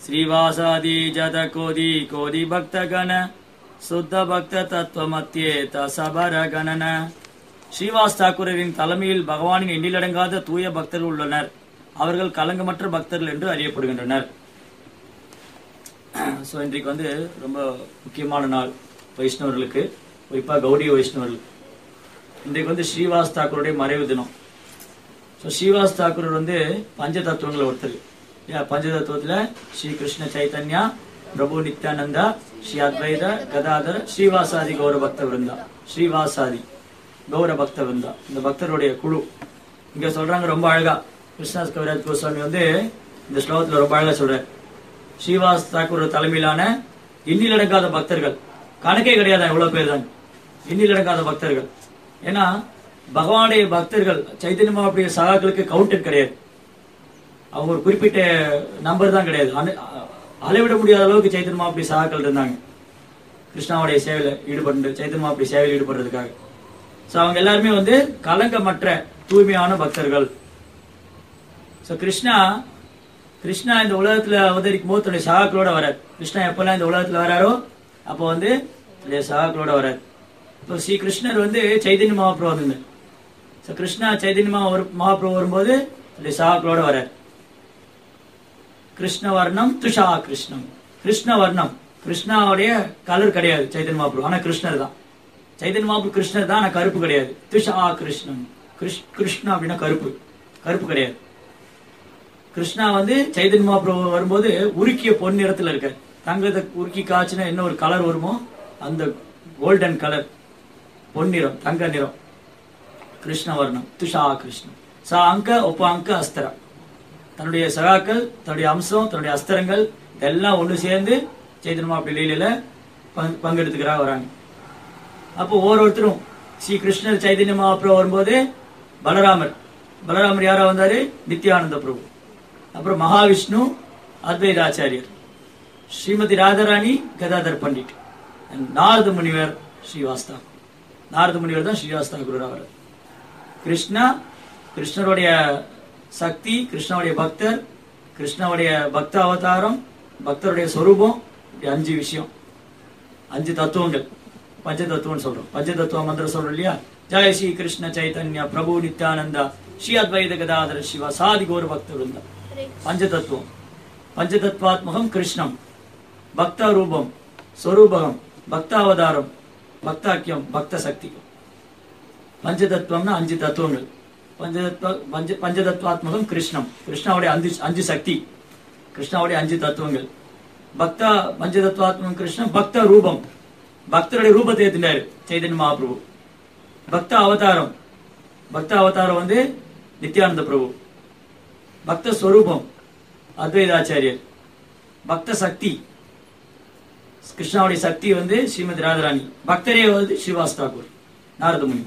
श्रीवासादि जत कोदि कोदि भक्तगण சுத்த பக்த தத்துவ மத்தியே தசபர கணன ஸ்ரீவாஸ் தாக்கூரின் தலைமையில் பகவானின் எண்ணிலடங்காத தூய பக்தர்கள் உள்ளனர் அவர்கள் கலங்கமற்ற பக்தர்கள் என்று அறியப்படுகின்றனர் ஸோ இன்றைக்கு வந்து ரொம்ப முக்கியமான நாள் வைஷ்ணவர்களுக்கு குறிப்பாக கௌடிய வைஷ்ணவர்களுக்கு இன்றைக்கு வந்து ஸ்ரீவாஸ் தாக்கூருடைய மறைவு தினம் ஸோ ஸ்ரீவாஸ் தாக்கூர் வந்து பஞ்ச தத்துவங்களை ஒருத்தர் இல்லையா பஞ்ச தத்துவத்தில் ஸ்ரீ கிருஷ்ண சைத்தன்யா பிரபு நித்யானந்தா ஸ்ரீ அத்வைத கதாதர ஸ்ரீவாசாதி கௌர பக்த விருந்தா ஸ்ரீவாசாதி கௌர பக்த விருந்தா இந்த பக்தருடைய குழு இங்க சொல்றாங்க ரொம்ப அழகா கிருஷ்ணாஸ் கவிராஜ் கோஸ்வாமி வந்து இந்த ஸ்லோகத்துல ரொம்ப அழகா சொல்றாரு ஸ்ரீவாஸ் தாக்கூர் தலைமையிலான எண்ணில் அடங்காத பக்தர்கள் கணக்கே கிடையாது எவ்வளவு பேர் தான் எண்ணில் அடங்காத பக்தர்கள் ஏன்னா பகவானுடைய பக்தர்கள் சைத்தன்ய மகாபுரிய சகாக்களுக்கு கவுண்டர் கிடையாது அவங்க ஒரு குறிப்பிட்ட நம்பர் தான் கிடையாது அன- அளவிட முடியாத அளவுக்கு சைத்தன்ய மகாபுரி சகாக்கள் இருந்தாங்க கிருஷ்ணாவுடைய சேவையில ஈடுபட்டு சைத்தன்ய மகாபுரி சேவையில் ஈடுபடுறதுக்காக சோ அவங்க எல்லாருமே வந்து கலங்கமற்ற தூய்மையான பக்தர்கள் சோ கிருஷ்ணா கிருஷ்ணா இந்த உலகத்துல அவதரிக்கும் போது தன்னுடைய சகாக்களோட வரார் கிருஷ்ணா எப்பெல்லாம் இந்த உலகத்துல வராரோ அப்போ வந்து தன்னுடைய சகாக்களோட வரார் இப்போ ஸ்ரீ கிருஷ்ணர் வந்து சைதன்ய மகாபிரபு வந்திருந்தார் ஸோ கிருஷ்ணா சைதன்ய மகா மகாபிரபு வரும்போது தன்னுடைய சகாக்களோட வரார் கிருஷ்ண வர்ணம் துஷா கிருஷ்ணம் கிருஷ்ண வர்ணம் கிருஷ்ணாவுடைய கலர் கிடையாது சைதன்ய மகாபிரபு ஆனா கிருஷ்ணர் தான் சைதன்ய மகாபிரபு கிருஷ்ணர் தான் ஆனா கருப்பு கிடையாது துஷா கிருஷ்ணம் கிருஷ்- கிருஷ்ணா அப்படின்னா கருப்பு கருப்பு கிடையாது கிருஷ்ணா வந்து சைதன்ய மகாபிரபு வரும்போது உருக்கிய பொன் நிறத்துல இருக்க தங்கத்தை உருக்கி காய்ச்சினா என்ன ஒரு கலர் வருமோ அந்த கோல்டன் கலர் பொன்னிறம் தங்க நிறம் கிருஷ்ண வர்ணம் துஷா கிருஷ்ணம் சா அங்க ஒப்ப அங்க அஸ்தரா தன்னுடைய சகாக்கள் தன்னுடைய அம்சம் தன்னுடைய அஸ்திரங்கள் எல்லாம் ஒண்ணு சேர்ந்து சைதன்ய மகாபிரபு லீலையில பங்கு- பங்கெடுத்துக்கிறா வராங்க அப்போ ஒவ்வொருத்தரும் ஸ்ரீ கிருஷ்ணர் சைதன்ய மகாபிரபு வரும்போது பலராமர் பலராமர் யாரா வந்தாரு நித்யானந்த பிரபு அப்புறம் மகாவிஷ்ணு அத்வைதாச்சாரியர் ஸ்ரீமதி ராதாராணி கதாதர் பண்டிட் and நாரத முனிவர் ஸ்ரீவாஸ்தா நாரத முனிவர் தான் ஸ்ரீவாஸ்தா குரு அவர் கிருஷ்ணா கிருஷ்ணருடைய சக்தி கிருஷ்ணருடைய பக்தர் கிருஷ்ணருடைய பக்த அவதாரம் பக்தருடைய சொரூபம் இப்படி அஞ்சு விஷயம் அஞ்சு தத்துவங்கள் பஞ்ச தத்துவம்னு சொல்றோம் பஞ்ச தத்துவ மந்திரம் சொல்றோம் இல்லையா ஜெய ஸ்ரீ கிருஷ்ண சைதன்யா பிரபு நித்யானந்தா ஸ்ரீ அத்வைத கதாதர சிவா சாதி கௌர பக்த விருந்தா பஞ்ச தத்துவம் பஞ்ச தத்துவாத்மகம் கிருஷ்ணம் பக்த ரூபம் ஸ்வரூபகம் பக்தாவதாரம் பக்தாக்கியம் பக்த சக்தி பஞ்ச தத்துவம்னா அஞ்சு தத்துவங்கள் பஞ்சதத்துவ பஞ்ச பஞ்சதத்துவாத்மகம் கிருஷ்ணம் கிருஷ்ணாவுடைய அஞ்சு அஞ்சு சக்தி கிருஷ்ணாவுடைய அஞ்சு தத்துவங்கள் பக்தா பஞ்சதத்துவாத்மகம் கிருஷ்ணம் பக்த ரூபம் பக்தருடைய ரூபத்தை ஏத்தினாரு சைதன்ய மகாபிரபு பக்த அவதாரம் பக்த அவதாரம் வந்து நித்யானந்த பிரபு பக்த ஸ்வரூபம் அத்வைதாச்சாரியர் பக்த சக்தி கிருஷ்ணாவுடைய சக்தி வந்து ஸ்ரீமதி ராஜராணி பக்தரே வந்து ஸ்ரீவாஸ் தாக்கூர் நாரத முனி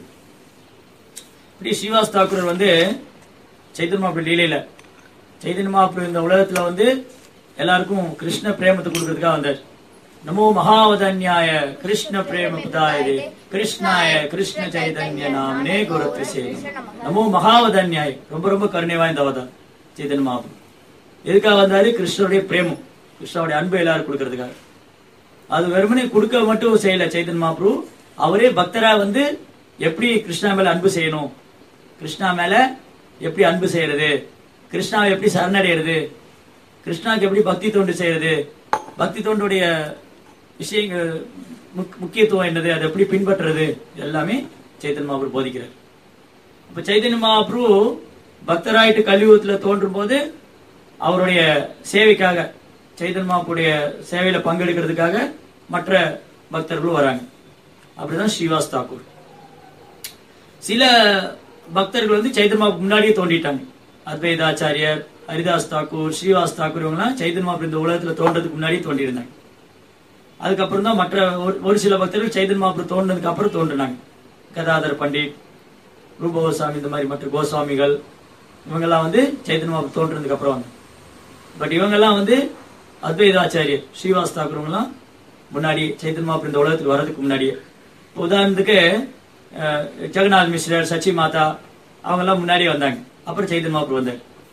இப்படி ஸ்ரீவாஸ் தாக்கூர் வந்து சைத்தன்ய மாப்பிள்ளை லீலையில சைதன்ய மாப்பிள்ளை இந்த உலகத்துல வந்து எல்லாருக்கும் கிருஷ்ண பிரேமத்தை கொடுக்கறதுக்காக வந்தார் நமோ மகாவதன்யாய கிருஷ்ண பிரேம புதாயதே கிருஷ்ணாய கிருஷ்ண சைதன்ய நாமனே குரத்ரிசே நமோ மகாவதன்யாய ரொம்ப ரொம்ப கருணை வாய்ந்த அவதார் சைதன்ய மகாபுரு எதுக்காக வந்தாரு கிருஷ்ணருடைய பிரேமம் கிருஷ்ணருடைய அன்பு எல்லாரும் கொடுக்கறதுக்காக அது வெறுமனே கொடுக்க மட்டும் செய்யல சைதன்ய மகாபிரபு அவரே பக்தரா வந்து எப்படி கிருஷ்ணா மேல அன்பு செய்யணும் கிருஷ்ணா மேல எப்படி அன்பு செய்யறது கிருஷ்ணாவை எப்படி சரணடைகிறது கிருஷ்ணாவுக்கு எப்படி பக்தி தொண்டு செய்யறது பக்தி தொண்டுடைய விஷயங்கள் முக்- முக்கியத்துவம் என்னது அதை எப்படி பின்பற்றுறது எல்லாமே சைத்தன்ய மகாபிரபு போதிக்கிறார் இப்ப சைதன்ய மகாபிரபு பக்தராயிட்டு கலியுகத்துல தோன்றும் போது அவருடைய சேவைக்காக சைதன்ய மகாபுடைய சேவையில பங்கெடுக்கிறதுக்காக மற்ற பக்தர்களும் வராங்க அப்படிதான் ஸ்ரீவாஸ் தாக்கூர் சில பக்தர்கள் வந்து சைதன்ய மகாபுக்கு முன்னாடியே தோண்டிட்டாங்க அத்வைதாச்சாரியர் ஹரிதாஸ் தாக்கூர் ஸ்ரீவாஸ் தாக்கூர் இவங்கெல்லாம் சைதன்ய மகாபுரு இந்த உலகத்துல தோன்றதுக்கு முன்னாடி தோண்டி இருந்தாங்க அதுக்கப்புறம் தான் மற்ற ஒரு- ஒரு சில பக்தர்கள் சைதன்ய மகாபுரு தோன்றதுக்கு அப்புறம் தோன்றினாங்க கதாதர் பண்டிட் ரூப கோஸ்வாமி இந்த மாதிரி மற்ற கோஸ்வாமிகள் இவங்கெல்லாம் வந்து சைதன்ய மகாபுரு தோன்றதுக்கு அப்புறம் வந்தாங்க பட் இவங்கெல்லாம் வந்து அத்வைதாச்சாரியர் ஸ்ரீவாஸ் தாக்கூர்லாம் முன்னாடி சைத்தன்ய மகாபுரு இந்த உலகத்துக்கு வர்றதுக்கு முன்னாடியே இப்ப உதாரணத்துக்கு அஹ், ஜெகநாத் மிஸ்ரர் சச்சி மாதா அவங்க எல்லாம் முன்னாடியே வந்தாங்க அப்புறம் சைத்தன்ய மகாபுரு வந்தார்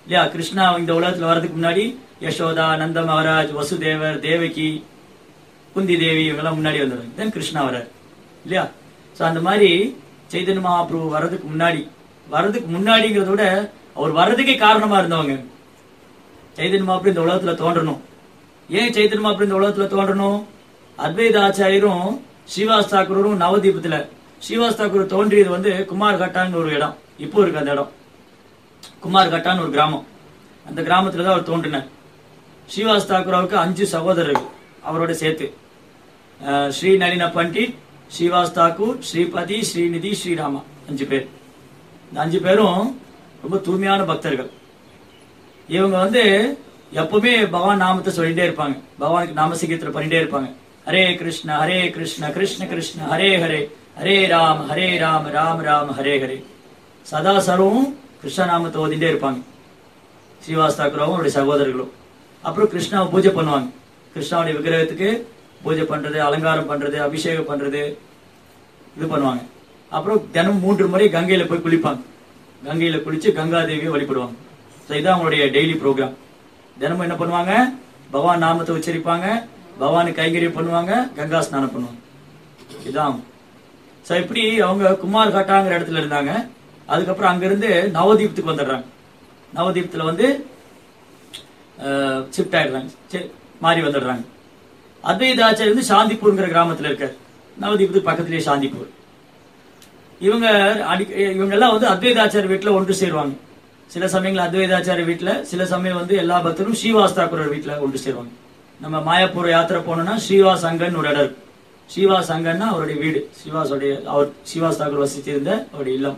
இல்லையா கிருஷ்ணா இந்த உலகத்துல வர்றதுக்கு முன்னாடி யசோதா நந்த மகாராஜ் வசுதேவர் தேவகி குந்தி தேவி இவங்கெல்லாம் முன்னாடி வந்துடுறாங்க தென் கிருஷ்ணா வர்றாரு இல்லையா சோ அந்த மாதிரி சைதன்ய மகாபிரபு வர்றதுக்கு முன்னாடி வர்றதுக்கு முன்னாடிங்கிறத விட அவர் வர்றதுக்கே காரணமா இருந்தவங்க சைதன்ய மகாபிரபு இந்த உலகத்துல தோன்றணும் ஏன் சைதன்ய மகாபிரபு இந்த உலகத்துல தோன்றணும் அத்வைத ஆச்சாரியரும் ஸ்ரீவாஸ் தாக்கூரும் நவதீபத்துல ஸ்ரீவாஸ் தாக்கூர் தோன்றியது வந்து குமார் கட்டான்னு ஒரு இடம் இப்போ இருக்கு அந்த இடம் குமார் கட்டான்னு ஒரு கிராமம் அந்த கிராமத்துல தான் அவர் தோன்றினார் ஸ்ரீவாஸ் தாக்கூராவுக்கு அஞ்சு சகோதரர்கள் அவரோட சேர்த்து அஹ், ஸ்ரீ நளின பண்டிட் ஸ்ரீவாஸ் தாக்கூர் ஸ்ரீபதி ஸ்ரீநிதி ஸ்ரீராமா அஞ்சு பேர் இந்த அஞ்சு பேரும் ரொம்ப தூய்மையான பக்தர்கள் இவங்க வந்து எப்பவுமே பகவான் நாமத்தை சொல்லிட்டே இருப்பாங்க பகவானுக்கு நாம சங்கீதத்துல பண்ணிட்டே இருப்பாங்க ஹரே கிருஷ்ண ஹரே கிருஷ்ண கிருஷ்ண கிருஷ்ண ஹரே ஹரே ஹரே ராம் ஹரே ராம் ராம் ராம் ஹரே ஹரே சதா சர்வம் கிருஷ்ண நாமத்தை ஓதிட்டே இருப்பாங்க ஸ்ரீவாஸ் தாக்கூராவும் அவருடைய சகோதரர்களும் அப்புறம் கிருஷ்ணாவை பூஜை பண்ணுவாங்க கிருஷ்ணாவுடைய விக்கிரகத்துக்கு பூஜை பண்றது அலங்காரம் பண்றது அபிஷேகம் பண்றது இது பண்ணுவாங்க அப்புறம் தினம் மூன்று முறை கங்கையில போய் குளிப்பாங்க கங்கையில குளிச்சு கங்கா தேவியை வழிபடுவாங்க So இதான் அவங்களுடைய டெய்லி ப்ரோக்ராம் தினமும் என்ன பண்ணுவாங்க பகவான் நாமத்தை உச்சரிப்பாங்க பகவானுக்கு கைங்கரியம் பண்ணுவாங்க கங்கா ஸ்நானம் பண்ணுவாங்க இதான் சோ இப்படி அவங்க குமார் கட்டாங்கிற இடத்துல இருந்தாங்க அதுக்கப்புறம் அங்கிருந்து நவதீபத்துக்கு வந்துடுறாங்க நவதீபத்துல வந்து ஷிஃப்ட் ஆயிடுறாங்க சரி, மாறி வந்துடுறாங்க அத்வைதாச்சாரியர் வந்து சாந்திப்பூர்ங்கிற கிராமத்துல இருக்காரு நவதீபத்துக்கு பக்கத்திலேயே சாந்திப்பூர் இவங்க அடி இவங்க எல்லாம் வந்து அத்வைதாச்சாரிய வீட்டுல ஒன்று சேருவாங்க சில சமயங்கள் அத்வைதாச்சாரிய வீட்டுல சில சமயம் வந்து எல்லா பக்தரும் ஸ்ரீவாஸ் தாக்கூர் வீட்டுல ஒன்று சேருவாங்க நம்ம மாயாப்பூர் யாத்திரை போனோம்னா ஸ்ரீவாஸ் அங்கன் ஒரு இடம் இருக்கு ஸ்ரீவாஸ் அங்கன்னா அவருடைய வீடு ஸ்ரீவாஸோடைய அவர் ஸ்ரீவாஸ் தாக்கூர் வசித்திருந்த அவருடைய இல்லம்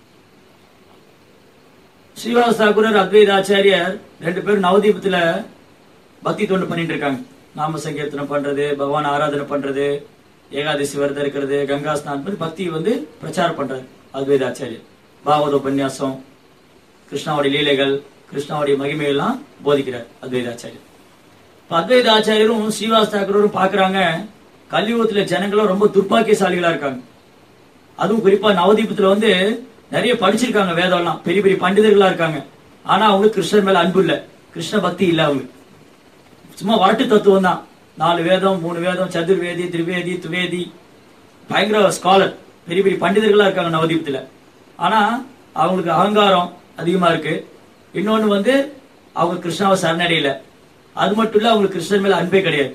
ஸ்ரீவாஸ் தாக்கூரர் அத்வைதாச்சாரியர் ரெண்டு பேரும் நவதீபத்துல பக்தி தொண்டு பண்ணிட்டு இருக்காங்க நாம சங்கீர்த்தனம் பண்றது பகவான் ஆராதனை பண்றது ஏகாதசி விரதம் இருக்கிறது கங்கா ஸ்நானம் பண்ணி பக்தி வந்து பிரச்சாரம் பண்றாரு அத்வைதாச்சாரியர் பாகவத உபன்யாசம் கிருஷ்ணாவுடைய லீலைகள் கிருஷ்ணாவுடைய மகிமையெல்லாம் போதிக்கிறார் அத்வைதாச்சாரியர் இப்ப அத்வைதாச்சாரியரும் ஸ்ரீவாஸ் தாக்கூரும் பாக்குறாங்க கலியுகத்துல ஜனங்களும் ரொம்ப துர்ப்பாக்கியசாலிகளா இருக்காங்க அதுவும் குறிப்பா நவதீபத்துல வந்து நிறைய படிச்சிருக்காங்க வேதம் எல்லாம் பெரிய பெரிய பண்டிதர்களா இருக்காங்க ஆனா அவங்களுக்கு கிருஷ்ணர் மேல அன்பு இல்ல கிருஷ்ண பக்தி இல்ல அவங்களுக்கு சும்மா வரட்டு தத்துவம் தான் நாலு வேதம் மூணு வேதம் சதுர்வேதி திரிவேதி துவேதி பயங்கர ஸ்காலர் பெரிய பெரிய பண்டிதர்களா இருக்காங்க நவதீபத்துல ஆனா அவங்களுக்கு அகங்காரம் அதிகமா இருக்கு இன்னொன்னு வந்து அவங்க கிருஷ்ணாவை சரணடையில அது மட்டும் இல்ல அவங்களுக்கு கிருஷ்ணர் மேல அன்பே கிடையாது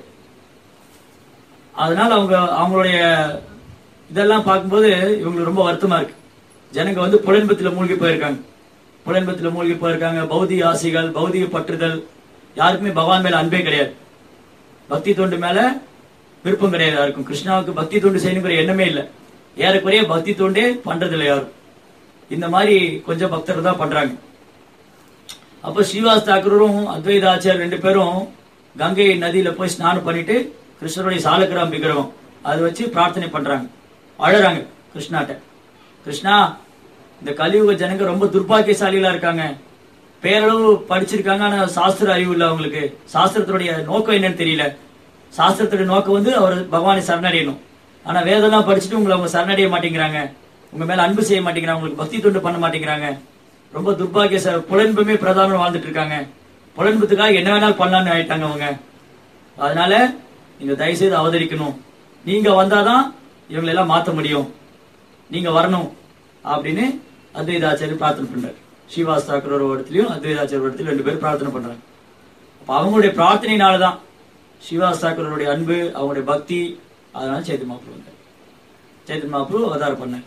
அதனால அவங்க அவங்களுடைய இதெல்லாம் பார்க்கும்போது இவங்களுக்கு ரொம்ப வருத்தமா இருக்கு ஜனங்க வந்து புலன்பத்துல மூழ்கி போயிருக்காங்க புலன்பத்துல மூழ்கி போயிருக்காங்க பௌதிக ஆசைகள் பௌதிக பற்றுதல் யாருக்குமே பகவான் மேல அன்பே கிடையாது பக்தி தொண்டு மேல விருப்பம் கிடையாது யாருக்கும் கிருஷ்ணாவுக்கு பக்தி தொண்டு செய்யணுங்கிற எண்ணமே இல்ல ஏறக்குறைய பக்தி தொண்டே பண்றது இல்ல யாரும் இந்த மாதிரி கொஞ்சம் பக்தர் தான் பண்றாங்க அப்ப ஸ்ரீவாஸ் தாக்கூரும் அத்வைதாச்சார் ரெண்டு பேரும் கங்கை நதியில போய் ஸ்நானம் பண்ணிட்டு கிருஷ்ணருடைய சாலக்கிராம் விக்கிரகம் அதை வச்சு பிரார்த்தனை பண்றாங்க அழறாங்க கிருஷ்ணாட்ட கிருஷ்ணா இந்த கலியுக ஜனங்க ரொம்ப துர்பாக்கியசாலிகளா இருக்காங்க பேரளவு படிச்சிருக்காங்க ஆனா சாஸ்திர அறிவு இல்ல அவங்களுக்கு சாஸ்திரத்தினுடைய நோக்கம் என்னன்னு தெரியல சாஸ்திரத்துடைய நோக்கம் வந்து அவர் பகவானை சரணடையணும் ஆனா வேதம்லாம் படிச்சுட்டு உங்களை அவங்க சரணடைய மாட்டேங்கிறாங்க உங்க மேல அன்பு செய்ய மாட்டேங்கிறாங்க உங்களுக்கு பக்தி தொண்டு பண்ண மாட்டேங்கிறாங்க ரொம்ப துர்பாகிய ச- புலன்பமே பிரதானம் வாழ்ந்துட்டு இருக்காங்க புலன்பத்துக்காக என்ன வேணாலும் பண்ணலாம்னு ஆயிட்டாங்க அவங்க அதனால நீங்க தயவு செய்து அவதரிக்கணும் நீங்க வந்தாதான் இவங்களை எல்லாம் மாத்த முடியும் நீங்க வரணும் அப்படின்னு அத்வைதாச்சாரியர் பிரார்த்தனை பண்றாரு ஸ்ரீவாஸ் தாக்கூர் ஒரு இடத்துலயும் அத்வைதாச்சாரியர் ஒரு இடத்துலயும் ரெண்டு பேரும் பிரார்த்தனை பண்றாங்க அப்ப அவங்களுடைய பிரார்த்தனையினாலதான் ஸ்ரீவாஸ் தாக்கூருடைய அன்பு அவங்களுடைய பக்தி அதனால சைத்தன்ய மாப்ரு வந்தார் சைத்தன்ய மாப்ரு அவதாரம் பண்ணார்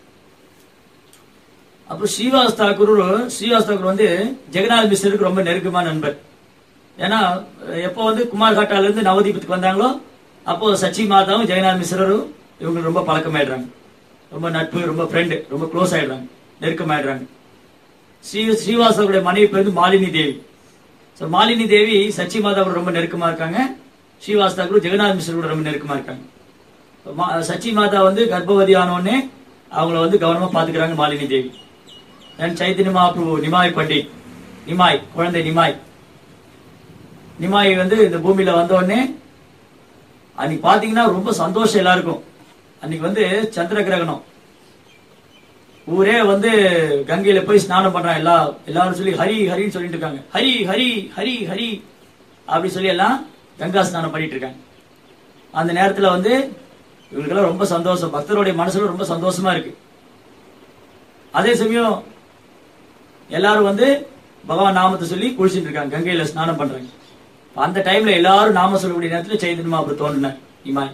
அப்ப ஸ்ரீவாஸ் தாக்கூர் ஸ்ரீவாஸ் தாக்கூர் வந்து ஜெகநாத் மிஸ்ருக்கு ரொம்ப நெருக்கமான நண்பர் ஏன்னா எப்போ வந்து குமார் காட்டால இருந்து நவதீபத்துக்கு வந்தாங்களோ அப்போ சச்சி மாதாவும் ஜெகநாத் மிஸ்ரரும் இவங்க ரொம்ப பழக்கமாயிடுறாங்க ரொம்ப நட்பு ரொம்ப ஃப்ரெண்டு ரொம்ப க்ளோஸ் ஆயிடுறாங்க நெருக்கமாயிடுறாங்க ஸ்ரீ ஸ்ரீவாசவருடைய மனைவி பேர் வந்து மாலினி தேவி ஸோ மாலினி தேவி சச்சி மாதாவோட ரொம்ப நெருக்கமா இருக்காங்க ஸ்ரீவாஸ் தாக்கூர் ஜெகநாத் மிஸ்ரோட ரொம்ப நெருக்கமா இருக்காங்க மா- சச்சி மாதா வந்து கர்ப்பவதி ஆனோடனே அவங்கள வந்து கவனமா பாத்துக்கிறாங்க மாலினி தேவி தென் சைத்தன்ய மகாபிரபு நிமாய் பண்டிட் நிமாய் குழந்தை நிமாய் நிமாய் வந்து இந்த பூமியில வந்த உடனே அன்னைக்கு பாத்தீங்கன்னா ரொம்ப சந்தோஷம் எல்லாருக்கும் அன்னைக்கு வந்து சந்திர கிரகணம் ஊரே வந்து கங்கையில போய் ஸ்நானம் பண்றாங்க எல்லா எல்லாரும் சொல்லி ஹரி ஹரின்னு சொல்லிட்டு இருக்காங்க ஹரி ஹரி ஹரி ஹரி அப்படி சொல்லி எல்லாம் கங்கா ஸ்நானம் பண்ணிட்டு இருக்காங்க அந்த நேரத்துல வந்து இவங்களுக்கெல்லாம் ரொம்ப சந்தோஷம் பக்தருடைய மனசுல ரொம்ப சந்தோஷமா இருக்கு அதே சமயம் எல்லாரும் வந்து பகவான் நாமத்தை சொல்லி குளிச்சுட்டு இருக்காங்க கங்கையில ஸ்நானம் பண்றாங்க அந்த டைம்ல எல்லாரும் நாம சொல்லக்கூடிய நேரத்துல சைதன்ய மகாபுரு தோன்றினார் இமான்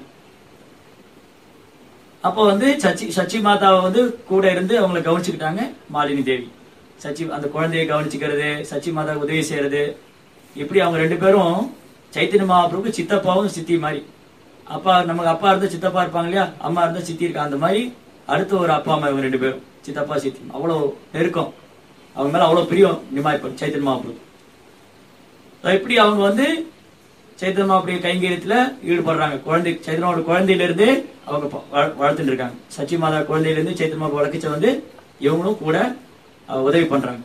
அப்போ வந்து சச்சி சச்சி மாதாவை வந்து கூட இருந்து அவங்கள கவனிச்சுக்கிட்டாங்க மாலினி தேவி சச்சி அந்த குழந்தையை கவனிச்சுக்கிறது சச்சி மாதாவுக்கு உதவி செய்யறது இப்படி அவங்க ரெண்டு பேரும் சைத்தன்ய மகாபிரபுக்கு சித்தப்பாவும் சித்தி மாதிரி அப்பா நமக்கு அப்பா இருந்தா சித்தப்பா இருப்பாங்க இல்லையா அம்மா இருந்தா சித்தி இருக்கா அந்த மாதிரி அடுத்த ஒரு அப்பா அம்மா இவங்க ரெண்டு பேரும் சித்தப்பா சித்தி அவ்வளவு நெருக்கம் அவங்க மேல அவ்வளவு பிரியம் நிமாய்ப்பன் சைத்தன்ய மகாபிரபு இப்படி அவங்க வந்து சைத்தன்ய மகாபிரிய கைங்கரியத்துல ஈடுபடுறாங்க குழந்தை சைத்தன்யாவோட குழந்தையில இருந்து அவங்க ப- வள- வளர்த்துட்டு இருக்காங்க சச்சி மாதா குழந்தையில இருந்து சைத்தன்ய மகாபு வளர்க்கிச்ச வந்து இவங்களும் கூட அஹ், உதவி பண்றாங்க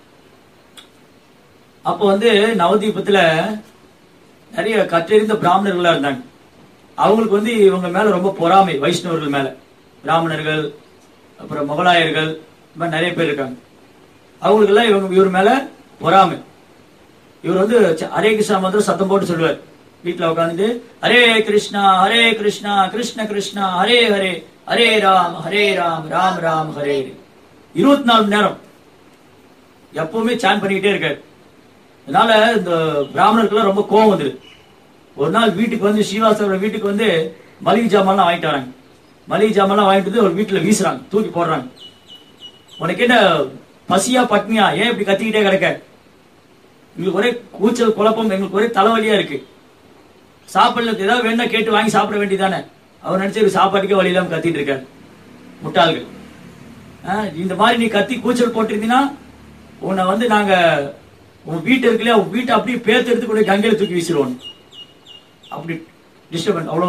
அப்போ வந்து நவதீபத்துல நிறைய கற்றறிந்த பிராமணர்களா இருந்தாங்க அவங்களுக்கு வந்து இவங்க மேல ரொம்ப பொறாமை வைஷ்ணவர்கள் மேல பிராமணர்கள் அப்புறம் முகலாயர்கள் இந்த மாதிரி நிறைய பேர் இருக்காங்க அவங்களுக்கு எல்லாம் இவங்க இவர் மேல பொறாமை இவர் வந்து ச- ஹரே கிருஷ்ணா மந்திரம் சத்தம் போட்டு சொல்லுவார் வீட்டுல உட்காந்துட்டு ஹரே கிருஷ்ணா ஹரே கிருஷ்ணா கிருஷ்ண கிருஷ்ணா ஹரே ஹரே ஹரே ராம் ஹரே ராம் ராம் ராம் ஹரே ஹரே இருபத்தி நாலு மணி நேரம் எப்பவுமே சான் பண்ணிக்கிட்டே இருக்காரு அதனால இந்த பிராமணருக்குலாம் ரொம்ப கோவம் வந்துரு ஒரு நாள் வீட்டுக்கு வந்து ஸ்ரீவாசரோட வீட்டுக்கு வந்து மளிகை ஜாமான்லாம் வாங்கிட்டு வராங்க மளிகை ஜாமான்லாம் வாங்கிட்டு வந்து ஒரு வீட்டுல வீசுறாங்க தூக்கி போடுறாங்க உனக்கு என்ன பசியா பட்னியா ஏன் இப்படி கத்திக்கிட்டே கிடக்க எங்களுக்கு ஒரே கூச்சல் குழப்பம் எங்களுக்கு ஒரே தலைவலியா இருக்கு சாப்பிடல ஏதாவது வேணா கேட்டு வாங்கி சாப்பிட வேண்டியதானே அவர் நினைச்சு இவர் சாப்பாட்டுக்கே வழி இல்லாம கத்திட்டு இருக்காரு முட்டாள்கள் ஆ, இந்த மாதிரி நீ கத்தி கூச்சல் போட்டிருந்தீங்கன்னா உன்னை வந்து நாங்க உன் வீட்டு இருக்குல்லையா உன் வீட்டை அப்படியே பேத்து எடுத்து கூட கங்கையில தூக்கி வீசிடுவோம் அப்படி டிஸ்டர்பன் அவ்வளோ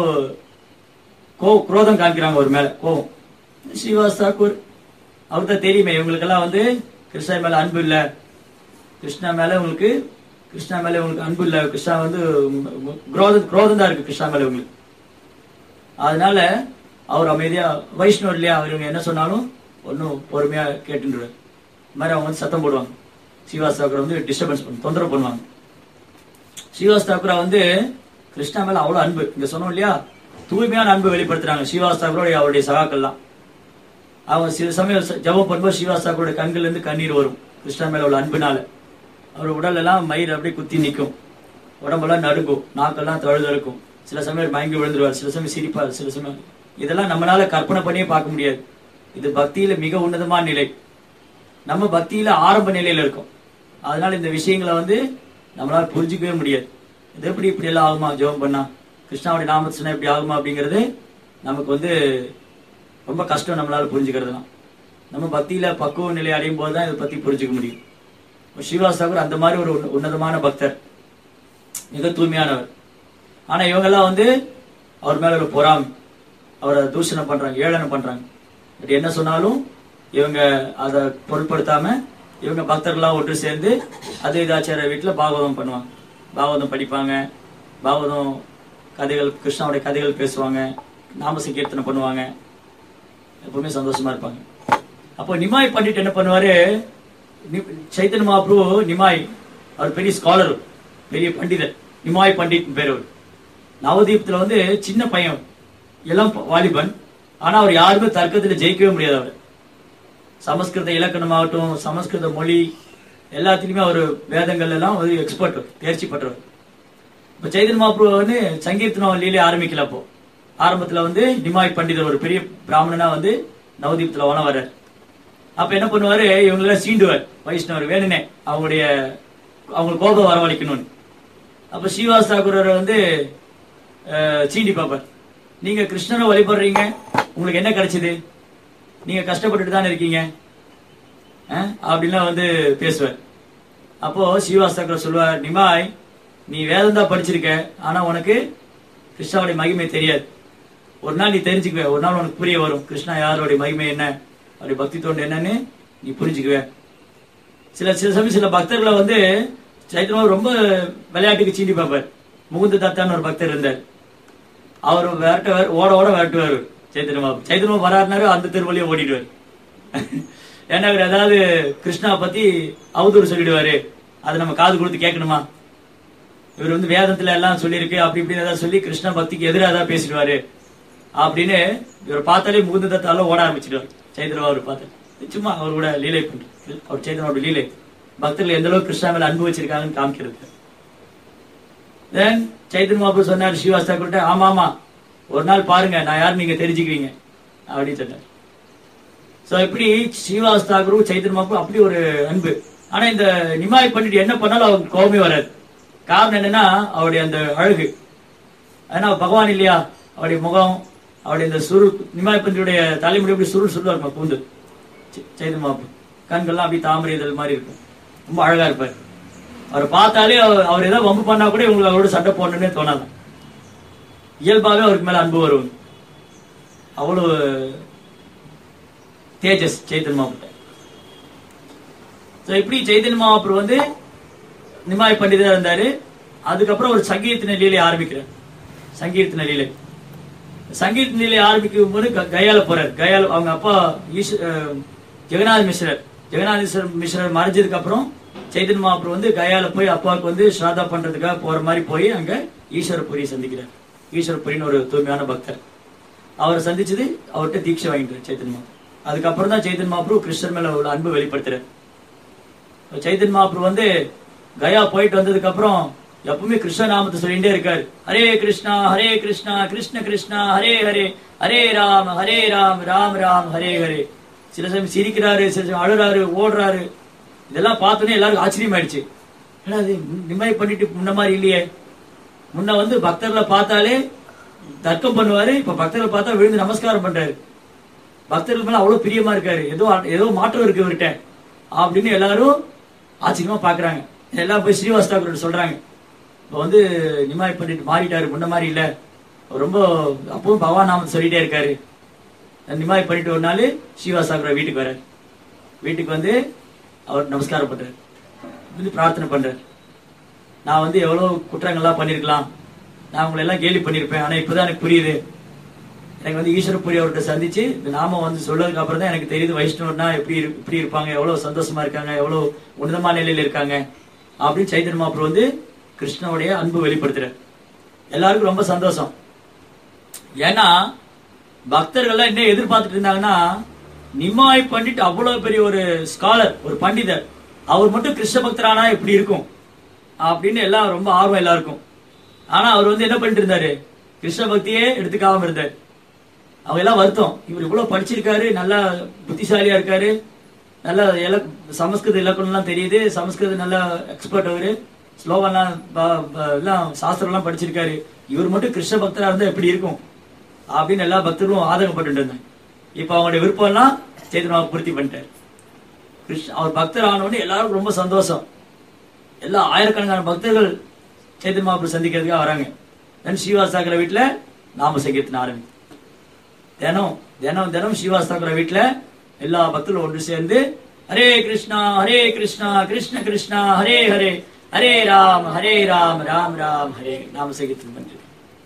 கோ குரோதம் காமிக்கிறாங்க ஒரு மேல கோவம் ஸ்ரீவாஸ் தாக்கூர் அவர் தான் தெரியுமே இவங்களுக்கெல்லாம் வந்து கிருஷ்ணா மேல அன்பு இல்ல கிருஷ்ணா மேல உங்களுக்கு கிருஷ்ணா மேல உங்களுக்கு அன்பு இல்ல கிருஷ்ணா வந்து குரோதம் குரோதம் தான் இருக்கு கிருஷ்ணா மேல உங்களுக்கு அதனால அவர் அமைதியா வைஷ்ணவர் இல்லையா அவர் இவங்க என்ன சொன்னாலும் ஒன்றும் பொறுமையா கேட்டுருவார் இந்த மாதிரி அவங்க வந்து சத்தம் போடுவாங்க ஸ்ரீவாஸ் தாக்கூர் வந்து டிஸ்டர்பன்ஸ் பண்ணு தொந்தரவு பண்ணுவாங்க ஸ்ரீவாஸ் தாக்கூரா வந்து கிருஷ்ணா மேல அவ்வளவு அன்பு இங்க சொன்னோம் இல்லையா தூய்மையான அன்பு வெளிப்படுத்துறாங்க ஸ்ரீவாஸ் தாக்கூரோட அவருடைய சகாக்கள்லாம் அவங்க சில சமயம் ச- ஜெபம் பண்ணும்போது ஸ்ரீவாஸ் தாக்கூரோட கண்கள்ல இருந்து கண்ணீர் வரும் கிருஷ்ணா மேல உள்ள அன்புனால அவர் உடல் எல்லாம் மயிர் அப்படியே குத்தி நிக்கும் உடம்பெல்லாம் நடுங்கும் நாக்கெல்லாம் தழுதழுக்கும் சில சமயம் மயங்கி விழுந்துருவார் சில சமயம் சிரிப்பார் சில சமயம் இதெல்லாம் நம்மளால கற்பனை பண்ணியே பார்க்க முடியாது இது பக்தியில மிக உன்னதமான நிலை நம்ம பக்தியில ஆரம்ப நிலையில இருக்கோம் அதனால இந்த விஷயங்களை வந்து நம்மளால புரிஞ்சுக்கவே முடியாது இது எப்படி இப்படி எல்லாம் ஆகுமா ஜெபம் பண்ணா கிருஷ்ணாவுடைய நாமத்தை சொன்னா இப்படி ஆகுமா அப்படிங்கிறது நமக்கு வந்து ரொம்ப கஷ்டம் நம்மளால புரிஞ்சுக்கிறதுலாம் நம்ம பக்தியில பக்குவ நிலை அடையும் போது தான் இதை பத்தி புரிஞ்சுக்க முடியும் ஸ்ரீவாஸ் தாக்கூர் அந்த மாதிரி ஒரு உன்ன- உன்னதமான பக்தர் மிக தூய்மையானவர் ஆனா இவங்க எல்லாம் வந்து அவர் மேல ஒரு பொறாமை அவரை தூஷணம் பண்றாங்க ஏளனம் பண்றாங்க பட் என்ன சொன்னாலும் இவங்க அதை பொருட்படுத்தாம இவங்க பக்தர்கள்லாம் ஒன்று சேர்ந்து அத்வைதாச்சாரிய வீட்டுல பாகவதம் பண்ணுவாங்க பாகவதம் படிப்பாங்க பாகவதம் கதைகள் கிருஷ்ணாவுடைய கதைகள் பேசுவாங்க நாம சங்கீர்த்தனை பண்ணுவாங்க எப்பவுமே சந்தோஷமா இருப்பாங்க அப்போ நிமாய் பண்டிட் என்ன பண்ணுவாரு நி- சைத்தன்ய மகாபிரபு நிமாய் அவர் பெரிய ஸ்காலர் பெரிய பண்டிதர் நிமாய் பண்டிட் பேர் அவர் நவதீபத்துல வந்து சின்ன பையன் எல்லாம் ப- வாலிபன் ஆனா அவர் யாருமே தர்க்கத்துல ஜெயிக்கவே முடியாது அவர் சமஸ்கிருத இலக்கணமாகட்டும் சமஸ்கிருத மொழி எல்லாத்துலயுமே அவர் வேதங்கள் எல்லாம் ஒரு எக்ஸ்பர்ட் தேர்ச்சி பெற்றவர் இப்ப சைதன்ய மகாபிரபு வந்து சங்கீர்த்தனம் லீலை ஆரம்பிக்கல அப்போ ஆரம்பத்துல வந்து நிமாய் பண்டிதர் ஒரு பெரிய பிராமணனா வந்து நவதீபத்துல வன வர்றார் அப்ப என்ன பண்ணுவாரு இவங்கள சீண்டுவார் வைஷ்ணவர் வேணுனே அவங்களுடைய அவங்களுக்கு கோபம் வரவழைக்கணும்னு அப்ப ஸ்ரீவாஸ் தாக்கூரர் வந்து அஹ், சீண்டி பார்ப்பார் நீங்க கிருஷ்ணரை வழிபடுறீங்க உங்களுக்கு என்ன கிடைச்சது நீங்க கஷ்டப்பட்டுட்டு தானே இருக்கீங்க அஹ், அப்படின்லாம் வந்து பேசுவார் அப்போ ஸ்ரீவாஸ் தாக்கூர் சொல்லுவார் நிமாய் நீ வேதம் தான் படிச்சிருக்க ஆனா உனக்கு கிருஷ்ணாவுடைய மகிமை தெரியாது ஒரு நாள் நீ தெரிஞ்சுக்குவே ஒரு நாள் உனக்கு புரிய வரும் கிருஷ்ணா யாருடைய மகிமை என்ன அவருடைய பக்தி தோண்டு என்னன்னு நீ புரிஞ்சுக்குவே சில சில சமயம் சில பக்தர்களை வந்து சைத்தன்யா ரொம்ப விளையாட்டுக்கு சீண்டி பார்ப்பார் முகுந்த தத்தான்னு ஒரு பக்தர் இருந்தார் அவர் விரட்டுவார் ஓட ஓட விரட்டுவார் சைத்தன்ய பாபு சைத்தன்யா வராருனாரு அந்த தெருவழியே ஓடிடுவார் ஏன்னா இவர் ஏதாவது கிருஷ்ணா பத்தி அவதூறு சொல்லிடுவாரு அதை நம்ம காது கொடுத்து கேட்கணுமா இவர் வந்து வேதத்துல எல்லாம் சொல்லியிருக்கு அப்படி இப்படி ஏதாவது சொல்லி கிருஷ்ண பக்திக்கு எதிராக ஏதாவது பேசிடுவாரு அப்படின்னு இவர் பார்த்தாலே முகுந்த தத்தால ஓட ஆரம்பிச்சிடுவார் சைதன்யா அவர் பார்த்து சும்மா அவரோட லீலை பண்றது அவர் சைதன்யாவோட லீலை பக்தர்கள் எந்த அளவுக்கு கிருஷ்ணா மேல அன்பு வச்சிருக்காங்கன்னு காமிக்கிறது தென் சைத்தன் மாபு சொன்னார் ஸ்ரீவாஸ் தாக்கூர்ட்ட ஆமா ஆமா ஒரு நாள் பாருங்க நான் யார் நீங்க தெரிஞ்சுக்குவீங்க அப்படின்னு சொன்னார் சோ இப்படி ஸ்ரீவாஸ் தாக்கூரும் சைத்தன் மாபு அப்படி ஒரு அன்பு ஆனா இந்த நிமாய் பண்ணிட்டு என்ன பண்ணாலும் அவருக்கு கோபமே வராது காரணம் என்னன்னா அவருடைய அந்த அழகு ஏன்னா பகவான் இல்லையா அவருடைய முகம் அவருடைய இந்த சுருள் நிமாய் பண்டியுடைய தலைமுடி அப்படி சுருள் சுருளா பூந்து சைத்தன் மாபு கண்கள்லாம் அப்படி தாமரை இதழ் மாதிரி இருக்கும் ரொம்ப அழகா இருப்பார் அவரை பார்த்தாலே அவர் அவர் ஏதாவது வம்பு பண்ணா கூட இவங்களுக்கு அவரோட சண்டை போடணும்னே தோணாது இயல்பாகவே அவருக்கு மேல அன்பு வரும் அவ்வளவு தேஜஸ் சைத்தன் மாப்பிட்ட இப்படி சைத்தன்ய மகாபுரு வந்து நிமாய் பண்டிதா இருந்தாரு அதுக்கப்புறம் ஒரு சங்கீர்த்தன லீலை ஆரம்பிக்கிறார் சங்கீர்த்தன லீலை சங்கீர்த்தன லீலை ஆரம்பிக்கும் போது க- கயால போறார் கயால அவங்க அப்பா ஈஸ்வ அஹ், ஜெகநாத் மிஸ்ரர் ஜெகநாத் மிஸ்ரர் மிஸ்ரர் மறைஞ்சதுக்கு அப்புறம் சைதன்ய மகாபுரு வந்து கயால போய் அப்பாவுக்கு வந்து ஸ்ராதா பண்றதுக்காக போற மாதிரி போய் அங்க ஈஸ்வரபுரியை சந்திக்கிறார் ஈஸ்வரபுரின்னு ஒரு தூய்மையான பக்தர் அவரை சந்திச்சது அவர்கிட்ட தீட்சை வாங்கிட்டார் சைத்தன்ய மகாபுரு அதுக்கப்புறம் தான் சைத்தன்ய மகாபுரு கிருஷ்ணர் மேல உள்ள அன்பு வெளிப்படுத்துறார் சைத்தன்ய மகாபுரு வந்து கயா போயிட்டு வந்ததுக்கு அப்புறம் எப்பவுமே கிருஷ்ண நாமத்தை சொல்லிட்டே இருக்காரு ஹரே கிருஷ்ணா ஹரே கிருஷ்ணா கிருஷ்ண கிருஷ்ணா ஹரே ஹரே ஹரே ராம் ஹரே ராம் ராம் ராம் ஹரே ஹரே சில சமயம் சிரிக்கிறாரு சில சமயம் அழுறாரு ஓடுறாரு இதெல்லாம் பார்த்தோன்னே எல்லாருக்கும் ஆச்சரியமாயிடுச்சு ஏன்னா அது நிம்மதி பண்ணிட்டு முன்ன மாதிரி இல்லையே முன்ன வந்து பக்தர்களை பார்த்தாலே தர்க்கம் பண்ணுவாரு இப்ப பக்தர்களை பார்த்தா விழுந்து நமஸ்காரம் பண்றாரு பக்தர்கள் மேல அவ்வளவு பிரியமா இருக்காரு ஏதோ ஏதோ மாற்றம் இருக்கு இவர்கிட்ட அப்படின்னு எல்லாரும் ஆச்சரியமா பாக்குறாங்க எல்லாம் போய் ஸ்ரீவாஸ் தாக்கூர் சொல்றாங்க இப்ப வந்து நிமாய் பண்ணிட்டு மாறிட்டாரு முன்ன மாதிரி இல்ல அவர் ரொம்ப அப்பவும் பகவான் நாமத்தை சொல்லிட்டே இருக்காரு நிமாய் பண்ணிட்டு ஒரு நாள் ஸ்ரீவாஸ் தாக்கூர் வீட்டுக்கு வராரு வீட்டுக்கு வந்து அவர் நமஸ்காரம் பண்றாரு வந்து பிரார்த்தனை பண்றாரு நான் வந்து எவ்வளவு குற்றங்கள்லாம் பண்ணிருக்கலாம் நான் உங்களை எல்லாம் கேலி பண்ணிருப்பேன் ஆனா இப்பதான் எனக்கு புரியுது எனக்கு வந்து ஈஸ்வரபுரி அவர்கிட்ட சந்திச்சு இந்த நாமம் வந்து சொல்லதுக்கு அப்புறம் தான் எனக்கு தெரியுது வைஷ்ணவர்னா எப்படி இரு- இப்படி இருப்பாங்க எவ்வளவு சந்தோஷமா இருக்காங்க எவ்வளவு உன்னதமான நிலையில இருக்காங்க அப்படின்னு சைத்தன்ய மாப்ரு வந்து கிருஷ்ணனுடைய அன்பு வெளிப்படுத்துறார் எல்லாருக்கும் ரொம்ப சந்தோஷம் ஏன்னா பக்தர்கள்லாம் என்ன எதிர்பார்த்துட்டு இருந்தாங்கன்னா நிமாய் பண்டிட் அவ்வளவு பெரிய ஒரு ஸ்காலர் ஒரு பண்டிதர் அவர் மட்டும் கிருஷ்ண பக்தரானா எப்படி இருக்கும் அப்படின்னு எல்லாம் ரொம்ப ஆர்வம் எல்லாருக்கும் ஆனா அவர் வந்து என்ன பண்ணிட்டு இருந்தாரு கிருஷ்ண பக்தியே எடுத்துக்காம இருந்தார் அவங்க எல்லாம் வருத்தம் இவர் இவ்வளவு படிச்சிருக்காரு நல்லா புத்திசாலியா இருக்காரு நல்ல இல சமஸ்கிருத இலக்கணம்லாம் தெரியுது சமஸ்கிருத நல்ல எக்ஸ்பர்ட் அவரு ஸ்லோகம்லாம் ப- ப- எல்லாம் சாஸ்திரம் எல்லாம் படிச்சிருக்காரு இவர் மட்டும் கிருஷ்ண பக்தரா இருந்தா எப்படி இருக்கும் அப்படின்னு எல்லா பக்தர்களும் ஆதங்கப்பட்டு இருந்தாங்க இப்ப அவங்களுடைய விருப்பம் எல்லாம் சேதனாவை பூர்த்தி பண்ணிட்டாரு கிருஷ்ண அவர் பக்தர் ஆனவுடனே எல்லாருக்கும் ரொம்ப சந்தோஷம் எல்லா ஆயிரக்கணக்கான பக்தர்கள் சைத்தன்ய மகாபுரு சந்திக்கிறதுக்காக வராங்க தென் ஸ்ரீவாஸ் தாக்கர வீட்டுல நாம சங்கீர்த்தன ஆரம்பி தினம் தினம் தினம் ஸ்ரீவாஸ் தாக்கர வீட்டுல எல்லா பக்தர்களும் ஒன்று சேர்ந்து ஹரே கிருஷ்ணா ஹரே கிருஷ்ணா கிருஷ்ண கிருஷ்ணா ஹரே ஹரே ஹரே ராம் ஹரே ராம் ராம் ராம் ஹரே நாம சங்கீர்த்தனம் பண்றது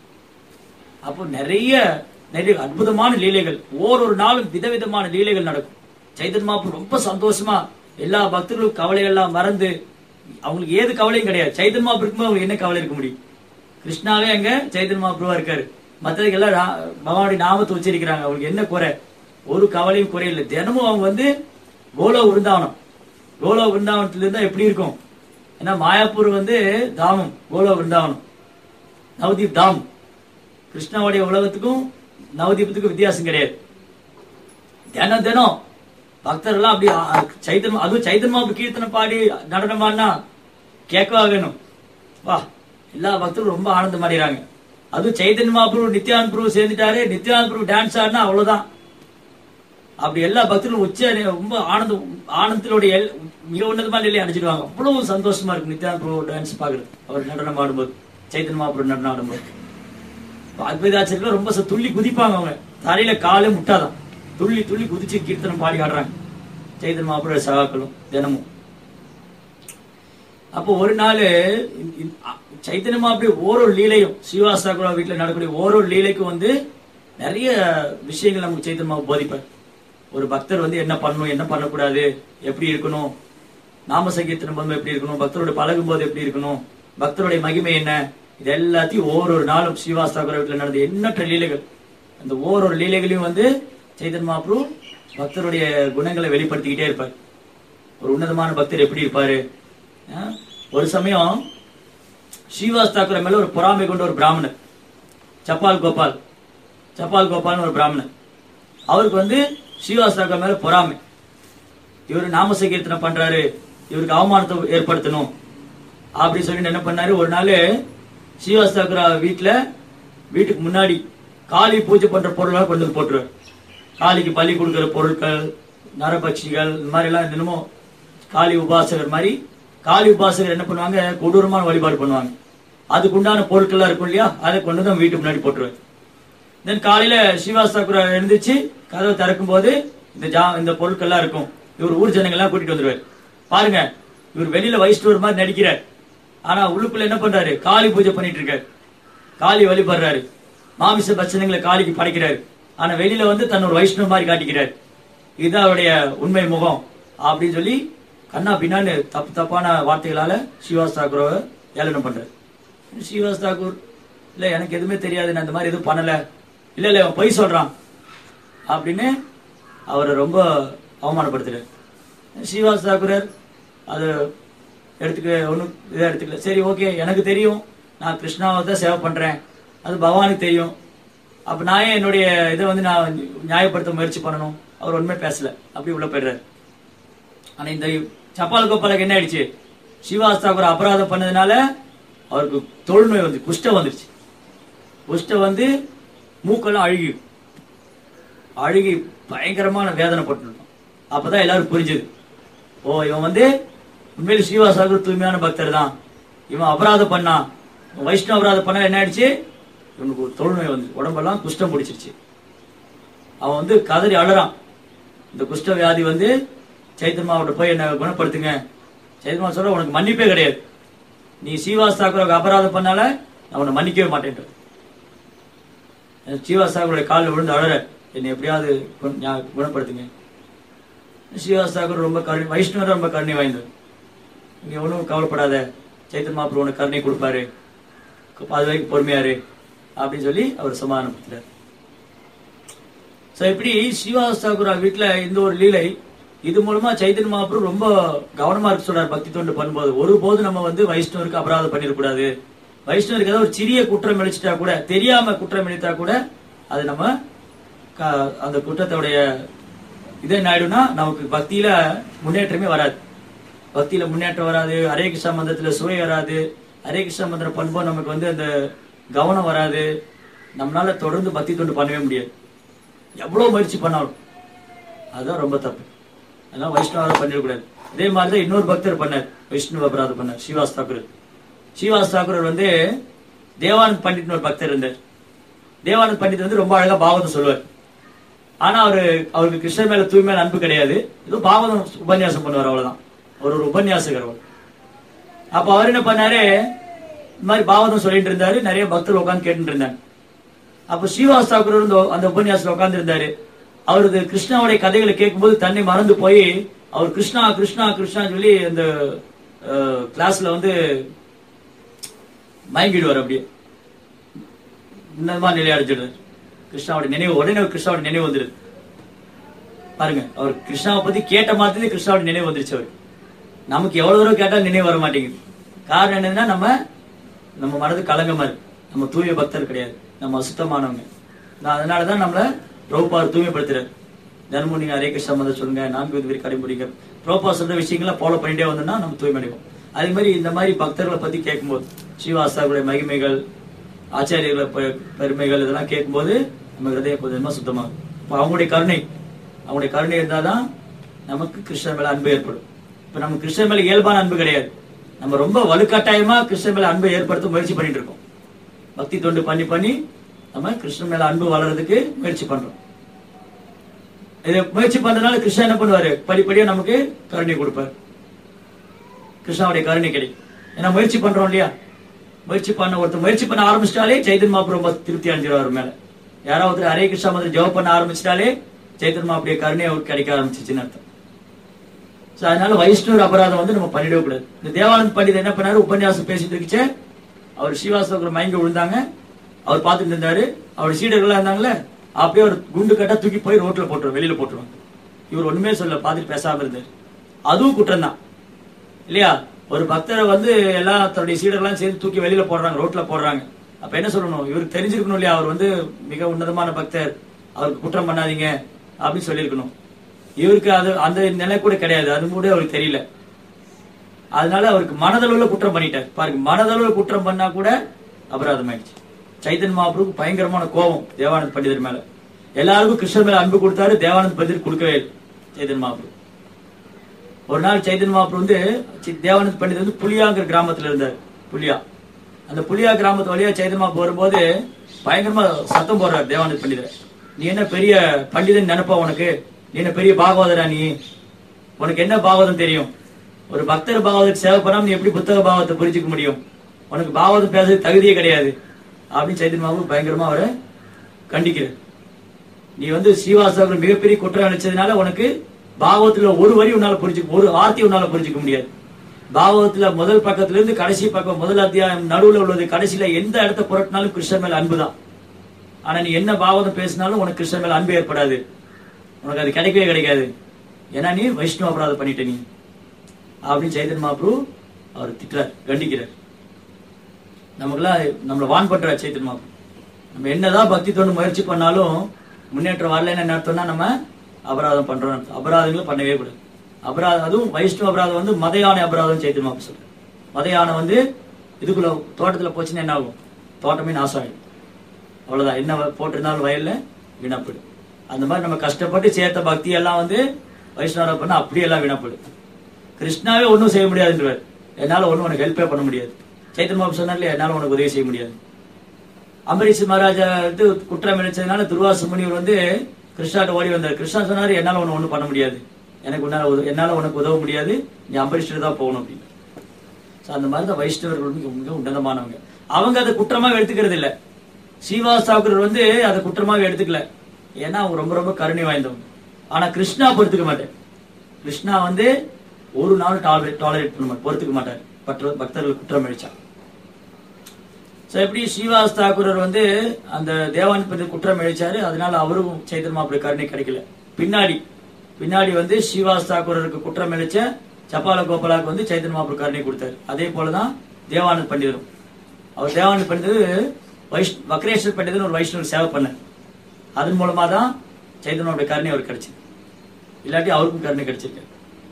அப்போ நிறைய நிறைய அற்புதமான லீலைகள் ஓரொரு நாளும் விதவிதமான லீலைகள் நடக்கும் சைத்தன்ய மகாபுரு ரொம்ப சந்தோஷமா எல்லா பக்தர்களும் கவலைகள் எல்லாம் மறந்து அவங்களுக்கு ஏது கவலையும் கிடையாது சைத்தன்ய மகாபுரு இருக்கும்போது அவங்களுக்கு என்ன கவலை இருக்க முடியும் கிருஷ்ணாவே அங்க சைத்தன்ய மகாபுருவா இருக்காரு மத்ததுக்கு எல்லாம் ரா- பகவானுடைய நாமத்தை உச்சரிக்கிறாங்க அவங்களுக்கு என்ன குறை ஒரு கவலையும் குறையில்லை தினமும் அவங்க வந்து கோலோ விருந்தாவனம் கோலோ விருந்தாவனத்துல இருந்தா எப்படி இருக்கும் ஏன்னா மாயாப்பூர் வந்து தாமம் கோலோ விருந்தாவனம் நவதீப் தாம் கிருஷ்ணாவுடைய உலகத்துக்கும் நவதீபத்துக்கும் வித்தியாசம் கிடையாது தினம் தினம் பக்தர்கள்லாம் அப்படி அ, அ, சைத்தன்ய அதுவும் சைத்தன்மாபு கீர்த்தனை பாடி நடனமானா கேட்கவா வேணும் வா எல்லா பக்தர்களும் ரொம்ப ஆனந்தம் அடைகிறாங்க அதுவும் சைத்தன்ய மகாபிரபு நித்யானந்த பிரபு சேர்ந்துட்டாரு நித்யானந்த பிரபு டான்ஸ் ஆடினா அவ்வளவுதான் அப்படி எல்லா பக்தர்களும் உச்ச ரொம்ப ஆனந்தம் ஆனந்தத்தினுடைய எல்- மிக உன்னதமான நிலையை அடைச்சிடுவாங்க அவ்வளவு சந்தோஷமா இருக்கு நித்யானந்த பிரபு டான்ஸ் பாக்குறது அவர் நடனம் ஆடும்போது சைத்தன்ய மகாபிரபு நடனம் ஆடும்போது அத்வைதாச்சரியம் ரொம்ப ச- துள்ளி குதிப்பாங்க அவங்க தலையில காலே முட்டாதான் துள்ளி துள்ளி குதிச்சு கீர்த்தனம் பாடி ஆடுறாங்க சைத்தன்ய மகாபிரபு சகாக்களும் தினமும் அப்போ ஒரு நாள் இந்த- இந்த- அ- சைத்தன்ய மகாபிரபு ஓரொரு லீலையும் ஸ்ரீவாசா வீட்டுல நடக்கக்கூடிய ஓரொரு லீலைக்கும் வந்து நிறைய விஷயங்கள் நமக்கு சைத்தன்ய மகா போதிப்பார் ஒரு பக்தர் வந்து என்ன பண்ணணும் என்ன பண்ணக்கூடாது எப்படி இருக்கணும் நாம சங்கீர்த்தனம் பண்ணும்போது எப்படி இருக்கணும் பக்தரோட பழகும் போது எப்படி இருக்கணும் பக்தருடைய மகிமை என்ன இது எல்லாத்தையும் ஒவ்வொரு நாளும் ஸ்ரீவாஸ்தாகுர வீட்டில் நடந்த எண்ணற்ற லீலைகள் அந்த ஒவ்வொரு லீலைகளையும் வந்து சைதன் மாப்ரு பக்தருடைய குணங்களை வெளிப்படுத்திக்கிட்டே இருப்பார் ஒரு உன்னதமான பக்தர் எப்படி இருப்பாரு அஹ், ஒரு சமயம் ஸ்ரீவாஸ் தாக்குற மேல ஒரு பொறாமை கொண்ட ஒரு பிராமணர் சப்பால் கோபால் சப்பால் கோபால்னு ஒரு பிராமணர் அவருக்கு வந்து ஸ்ரீவாஸ் தாக்குற மேல பொறாமை இவர் நாம சங்கீர்த்தனம் பண்றாரு இவருக்கு அவமானத்தை ஏற்படுத்தணும் அப்படி சொல்லிட்டு என்ன பண்ணாரு ஒரு நாள் ஸ்ரீவாஸ் தாக்குரா வீட்டுல வீட்டுக்கு முன்னாடி காளி பூஜை பண்ற பொருள்லாம் கொண்டு வந்து போட்டுருவார் காளிக்கு பலி கொடுக்கிற பொருட்கள் நரபட்சிகள் இந்த மாதிரி எல்லாம் தினமும் காளி உபாசகர் மாதிரி காளி உபாசகர் என்ன பண்ணுவாங்க கொடூரமான வழிபாடு பண்ணுவாங்க அதுக்கு உண்டான பொருட்கள்லாம் இருக்கும் இல்லையா அதை கொண்டு வந்து வீட்டுக்கு முன்னாடி போட்டுருவார் தென் காலையில ஸ்ரீவாஸ் தாக்குரா எழுந்துச்சு கதவை திறக்கும் போது இந்த ஜா இந்த பொருட்கள்லாம் இருக்கும் இவர் ஊர் ஜனங்கள்லாம் கூட்டிட்டு வந்துருவார் பாருங்க இவர் வெளியில வைஷ்ணவர் மாதிரி நடிக்கிறார் ஆனா உள்ளுக்குள்ள என்ன பண்றாரு காளி பூஜை பண்ணிட்டு இருக்காரு காளி வழிபடுறாரு மாமிச பட்சணங்களை காளிக்கு படைக்கிறாரு ஆனா வெளியில வந்து தன் ஒரு வைஷ்ணவ மாதிரி காட்டிக்கிறார் இதுதான் அவருடைய உண்மை முகம் அப்படின்னு சொல்லி கண்ணா பின்னான்னு தப்பு தப்பான வார்த்தைகளால ஸ்ரீவாஸ் தாக்கூரை ஏளனம் பண்றாரு ஸ்ரீவாஸ் தாக்கூர் இல்ல எனக்கு எதுவுமே தெரியாது நான் இந்த மாதிரி எதுவும் பண்ணல இல்ல இல்ல இவன் பொய் சொல்றான் அப்படின்னு அவரை ரொம்ப அவமானப்படுத்துறாரு ஸ்ரீவாஸ் தாக்குரர் அது எடுத்துக்க ஒன்றும் இதாக எடுத்துக்கல சரி ஓகே எனக்கு தெரியும் நான் கிருஷ்ணாவை தான் சேவை பண்றேன் அது பகவானுக்கு தெரியும் அப்ப நான் ஏன் என்னுடைய இதை வந்து நான் நியாயப்படுத்த முயற்சி பண்ணணும் அவர் ஒண்ணுமே பேசல அப்படி உள்ள போயிடுறாரு ஆனா இந்த சப்பால் கோபாலுக்கு என்ன ஆயிடுச்சு ஸ்ரீவாஸ் தாக்கூர் அபராதம் பண்ணதுனால அவருக்கு தொழுநோய் வந்து குஷ்டம் வந்துருச்சு குஷ்டம் வந்து மூக்கெல்லாம் அழுகி அழுகி பயங்கரமான வேதனை பட்டுருக்கான் அப்பதான் எல்லாரும் புரிஞ்சது ஓ இவன் வந்து உண்மையில ஸ்ரீவாசாகர் தூய்மையான பக்தர் தான் இவன் அபராதம் பண்ணான் இவன் வைஷ்ணவ அபராதம் பண்ண என்ன ஆயிடுச்சு இவனுக்கு ஒரு தொழுநோய் வந்து உடம்பெல்லாம் குஷ்டம் பிடிச்சிருச்சு அவன் வந்து கதறி அழறான் இந்த குஷ்ட வியாதி வந்து சைத்தன்மாவோட போய் என்ன குணப்படுத்துங்க சைத்தன்மா சொல்ற உனக்கு மன்னிப்பே கிடையாது நீ ஸ்ரீவாஸ் தாக்கூருக்கு அபராதம் பண்ணால நான் உன்னை மன்னிக்கவே மாட்டேன் ஸ்ரீவாஸ் தாக்கூருடைய காலில் விழுந்து அழற என்னை எப்படியாவது குண- ஞா- குணப்படுத்துங்க ஸ்ரீவாஸ் தாக்கூர் ரொம்ப கருணை வைஷ்ணவர் ரொம்ப கருணை வாய்ந்தவர் நீங்க ஒன்றும் கவலைப்படாத சைத்தன் மாப்பிள்ள உனக்கு கருணை கொடுப்பாரு அது வரைக்கும் பொறுமையாரு அப்படின்னு சொல்லி அவர் சமாதானப்படுத்துறாரு சோ இப்படி ஸ்ரீவாஸ் தாக்கூர் வீட்டுல இந்த ஒரு லீலை இது மூலமா சைத்தன்ய மகாபுரு ரொம்ப கவனமா இருக்க சொல்றாரு பக்தி தொண்டு பண்ணும்போது ஒருபோது நம்ம வந்து வைஷ்ணவருக்கு அபராதம் பண்ணிடக்கூடாது வைஷ்ணவருக்கு ஏதாவது ஒரு சிறிய குற்றம் இழைச்சிட்டா கூட தெரியாம குற்றம் இழைத்தா கூட அது நம்ம க- அந்த குற்றத்தோடைய இதே என்ன ஆயிடும்னா நமக்கு பக்தியில முன்னேற்றமே வராது பக்தியில முன்னேற்றம் வராது ஹரே கிருஷ்ணா மந்திரத்துல சுவை வராது ஹரே கிருஷ்ணா மந்திரம் பண்ணும்போது நமக்கு வந்து அந்த கவனம் வராது நம்மளால தொடர்ந்து பக்தி தொண்டு பண்ணவே முடியாது எவ்வளவு முயற்சி பண்ணாலும் அதுதான் ரொம்ப தப்பு அதெல்லாம் வைஷ்ணவரை பண்ணிடக்கூடாது இதே மாதிரி தான் இன்னொரு பக்தர் பண்ணார் வைஷ்ணவ அபராதம் பண்ணார் ஸ்ரீவாஸ் தாக்கூர் ஸ்ரீவாஸ் தாக்கூர் வந்து தேவானந்த் பண்டிட்னு ஒரு பக்தர் இருந்தார் தேவானந்த் பண்டிட் வந்து ரொம்ப அழகா பாகவதம் சொல்லுவார் ஆனா அவரு அவருக்கு கிருஷ்ணர் மேல தூய்மை மேல அன்பு கிடையாது ஏதோ பாகவதம் உபன்யாசம் பண்ணுவார் அவ்வளவுதான் அவர் ஒரு உபன்யாசகர் அவர் அப்ப அவர் என்ன பண்ணாரு இந்த மாதிரி பாகவதம் சொல்லிட்டு இருந்தாரு நிறைய பக்தர்கள் உட்கார்ந்து கேட்டுட்டு இருந்தாங்க அப்ப ஸ்ரீவாஸ் தாக்கூர் வந்து அந்த உபன்யாசத்துல உட்கார்ந்து இருந்தாரு அவரது கிருஷ்ணாவுடைய கதைகளை கேட்கும்போது தன்னை மறந்து போய் அவர் கிருஷ்ணா கிருஷ்ணா கிருஷ்ணா சொல்லி அந்த கிளாஸ்ல வந்து மயங்கிடுவார் அப்படியே இந்த மாதிரி நிலை அடைஞ்சிடுறாரு கிருஷ்ணாவோட நினைவு உடனே கிருஷ்ணாவோட நினைவு வந்துடுது பாருங்க அவர் கிருஷ்ணாவை பத்தி கேட்ட மாதிரி கிருஷ்ணாவோட நினைவு வந்துருச்சு அவர் நமக்கு எவ்வளவு தூரம் கேட்டாலும் நினைவு வர மாட்டேங்குது காரணம் என்னன்னா நம்ம நம்ம மனது கலங்கமா இருக்கு நம்ம தூய பக்தர் கிடையாது நம்ம அசுத்தமானவங்க நான் அதனாலதான் நம்மள பிரபுபார் தூய்மைப்படுத்துறாரு தினமும் நீங்க ஹரே கிருஷ்ணா மதம் சொல்லுங்க நான்கு வித பேர் கடைபிடிங்க பிரபுபா சொல்ற விஷயங்களை ஃபாலோ பண்ணிட்டே வந்தோம்னா நம்ம தூய்மடைவோம் அதே மாதிரி இந்த மாதிரி பக்தர்களை பத்தி கேட்கும்போது ஸ்ரீவாசாவுடைய மகிமைகள் ஆச்சாரியர்களை பெ- பெருமைகள் இதெல்லாம் கேட்கும்போது நம்ம ஹிருதயம் கொஞ்சமா சுத்தமாகும் இப்போ அவங்களுடைய கருணை அவங்களுடைய கருணை இருந்தாதான் நமக்கு கிருஷ்ணன் மேல அன்பு ஏற்படும் இப்ப நம்ம கிருஷ்ணன் மேல இயல்பான அன்பு கிடையாது நம்ம ரொம்ப வலுக்கட்டாயமா கிருஷ்ணன் மேல அன்பை ஏற்படுத்த முயற்சி பண்ணிட்டு இருக்கோம் பக்தி தொண்டு பண்ணி பண்ணி நம்ம கிருஷ்ணன் மேல அன்பு வளர்றதுக்கு முயற்சி பண்றோம் இதை முயற்சி பண்றதுனால கிருஷ்ணன் என்ன பண்ணுவாரு படிப்படியா நமக்கு கருணை கொடுப்பாரு கிருஷ்ணாவுடைய கருணை கிடைக்கும் ஏன்னா முயற்சி பண்றோம் இல்லையா முயற்சி பண்ண ஒருத்தர் முயற்சி பண்ண ஆரம்பிச்சிட்டாலே சைதன் மாப்பு ரொம்ப திருப்தி அடைஞ்சிருவார் மேல யாராவது ஒருத்தர் ஹரே கிருஷ்ணா மந்திரம் ஜெபம் பண்ண ஆரம்பிச்சிட்டாலே சைத்தன்மா அப்படியே கருணை அவருக்கு கிடைக்க ஆரம்பிச்சிச்சுன்னு அர்த்தம் So, அதனால வைஷ்ணவர் அபராதம் வந்து நம்ம பண்ணிடவே கூடாது இந்த தேவானந்த் பண்டிதர் என்ன பண்ணாரு உபன்யாசம் பேசிட்டு இருக்குச்சே அவர் ஸ்ரீவாஸ்தவர் மயங்கி விழுந்தாங்க அவர் பார்த்துட்டு இருந்தாரு அவர் சீடர்களா இருந்தாங்களே அப்படியே ஒரு குண்டு கட்டா தூக்கி போய் ரோட்ல போட்டுருவோம் வெளியில போட்டுருவாங்க இவர் ஒண்ணுமே சொல்ல பார்த்துட்டு பேசாம இருந்தாரு அதுவும் குற்றம் தான் இல்லையா ஒரு பக்தரை வந்து எல்லா தன்னுடைய சீடர்கள்லாம் சேர்ந்து தூக்கி வெளியில போடுறாங்க ரோட்ல போடுறாங்க அப்ப என்ன சொல்லணும் இவருக்கு தெரிஞ்சிருக்கணும் இல்லையா அவர் வந்து மிக உன்னதமான பக்தர் அவருக்கு குற்றம் பண்ணாதீங்க அப்படின்னு சொல்லியிருக்கணும் இவருக்கு அது அந்த நிலை கூட கிடையாது அது கூட அவருக்கு தெரியல அதனால அவருக்கு மனதளவுல குற்றம் பண்ணிட்டார் பாருங்க மனதளவுல குற்றம் பண்ணா கூட அபராதம் ஆயிடுச்சு சைத்தன் மகாபுருக்கு பயங்கரமான கோபம் தேவானந்த் பண்டிதர் மேல எல்லாருக்கும் கிருஷ்ணர் மேல அன்பு கொடுத்தாரு தேவானந்த் பண்டிதர் கொடுக்கவே இல்லை சைத்தன் மகாபுரு ஒரு நாள் சைத்தன் மகாபுரு வந்து சி- தேவானந்த் பண்டிதர் வந்து புலியாங்கிற கிராமத்துல இருந்தார் புலியா அந்த புலியா கிராமத்து வழியா சைத்தன் மகாபுரு வரும்போது பயங்கரமா சத்தம் போடுறார் தேவானந்த் பண்டிதர் நீ என்ன பெரிய பண்டிதன் நினைப்பா உனக்கு நீ என்ன பெரிய பாகவதரா நீ உனக்கு என்ன பாகவதம் தெரியும் ஒரு பக்தர் பாகவதற்கு சேவை பண்ணாம நீ எப்படி புத்தக பாகவத்தை புரிஞ்சுக்க முடியும் உனக்கு பாகவதம் பேசுறது தகுதியே கிடையாது அப்படின்னு சைத்தன் மகாபுரு பயங்கரமா அவரை கண்டிக்கிறார் நீ வந்து ஸ்ரீவாசகர் மிகப்பெரிய குற்றம் அளிச்சதுனால உனக்கு பாகவத்துல ஒரு வரி உன்னால புரிஞ்சுக்க ஒரு வார்த்தை உன்னால புரிஞ்சுக்க முடியாது பாகவத்துல முதல் பக்கத்துல இருந்து கடைசி பக்கம் முதல் அத்தியாயம் நடுவுல உள்ளது கடைசியில எந்த இடத்த புரட்டினாலும் கிருஷ்ணன் மேல அன்புதான் ஆனா நீ என்ன பாகவதம் பேசினாலும் உனக்கு கிருஷ்ணன் மேல அன்பு ஏற்படாது உனக்கு அது கிடைக்கவே கிடைக்காது ஏன்னா நீ வைஷ்ணவ அபராதம் பண்ணிட்ட நீ அப்படின்னு சைதன் மகாபுரு அவர் திட்டுறார் கண்டிக்கிறார் நமக்கெல்லாம் நம்மள வான் பண்றார் சைத்தன் மகாபுரு நம்ம என்னதான் பக்தி தொண்டு முயற்சி பண்ணாலும் முன்னேற்றம் வரலன்னு என்ன அர்த்தம்னா நம்ம அபராதம் பண்றோம் அர்த்தம். அபராதங்களும் பண்ணவே கூடாது அபராதம் அதுவும் வைஷ்ணவ அபராதம் வந்து மத யானை அபராதம் சைத்தன் மகாபுரு சொல்றார் மத யானை வந்து இதுக்குள்ள தோட்டத்துல போச்சுன்னா என்ன ஆகும் தோட்டமே நாசம் ஆயிடும் அவ்வளவுதான் என்ன வ- போட்டிருந்தாலும் வயல்ல வீணாப்படும் அந்த மாதிரி நம்ம கஷ்டப்பட்டு சேர்த்த பக்தி எல்லாம் வந்து வைஷ்ணவ பண்ண அப்படியே எல்லாம் வீணாப்படும் கிருஷ்ணாவே ஒன்றும் செய்ய முடியாதுன்றவர் என்னால ஒன்றும் உனக்கு ஹெல்ப்பே பண்ண முடியாது சைத்தன் பாபு சொன்னார்ல என்னால உனக்கு உதவி செய்ய முடியாது அம்பரீஷ் மகாராஜா வந்து குற்றம் இழைச்சதுனால துர்வாச முனிவர் வந்து கிருஷ்ணாட்ட ஓடி வந்தார் கிருஷ்ணா சொன்னாரு என்னால உன்னை ஒண்ணும் பண்ண முடியாது எனக்கு உன்னால உத- என்னால உனக்கு உதவ முடியாது நீ அம்பரீஷ்ட தான் போகணும் அப்படின்னு So, அந்த மாதிரி தான் வைஷ்ணவர்கள் மிக மிக உன்னதமானவங்க அவங்க அதை குற்றமாக எடுத்துக்கிறது இல்ல ஸ்ரீவாசாகர் வந்து அதை குற்றமாக எடுத்துக்கல ஏன்னா அவங்க ரொம்ப ரொம்ப கருணை வாய்ந்தவங்க ஆனா கிருஷ்ணா பொறுத்துக்க மாட்டார் கிருஷ்ணா வந்து ஒரு நாள் டாலரேட் டாலரேட் பண்ண மாட்டார் பொறுத்துக்க மாட்டார் பற்ற பக்தர்கள் குற்றம் அழிச்சா சோ எப்படி ஸ்ரீவாஸ் தாக்கூரர் வந்து அந்த தேவான் பற்றி குற்றம் இழைச்சாரு அதனால அவரும் சைத்தன் மாப்பிள்ளை கருணை கிடைக்கல பின்னாடி பின்னாடி வந்து ஸ்ரீவாஸ் தாக்கூரருக்கு குற்றம் இழைச்ச சப்பால கோபாலாக்கு வந்து சைத்தன் மாப்பிள்ளை கருணை கொடுத்தாரு அதே போலதான் தேவானந்த் பண்டிதரும் அவர் தேவானந்த் பண்டிதர் வைஷ் வக்ரேஸ்வர் பண்டிதர் ஒரு வைஷ்ணவர் சேவை பண்ணார் அதன் மூலமா தான் சைத்தன்மாவுடைய கருணை அவருக்கு கிடைச்சது இல்லாட்டி அவருக்கும் கருணை கிடைச்சிருக்கு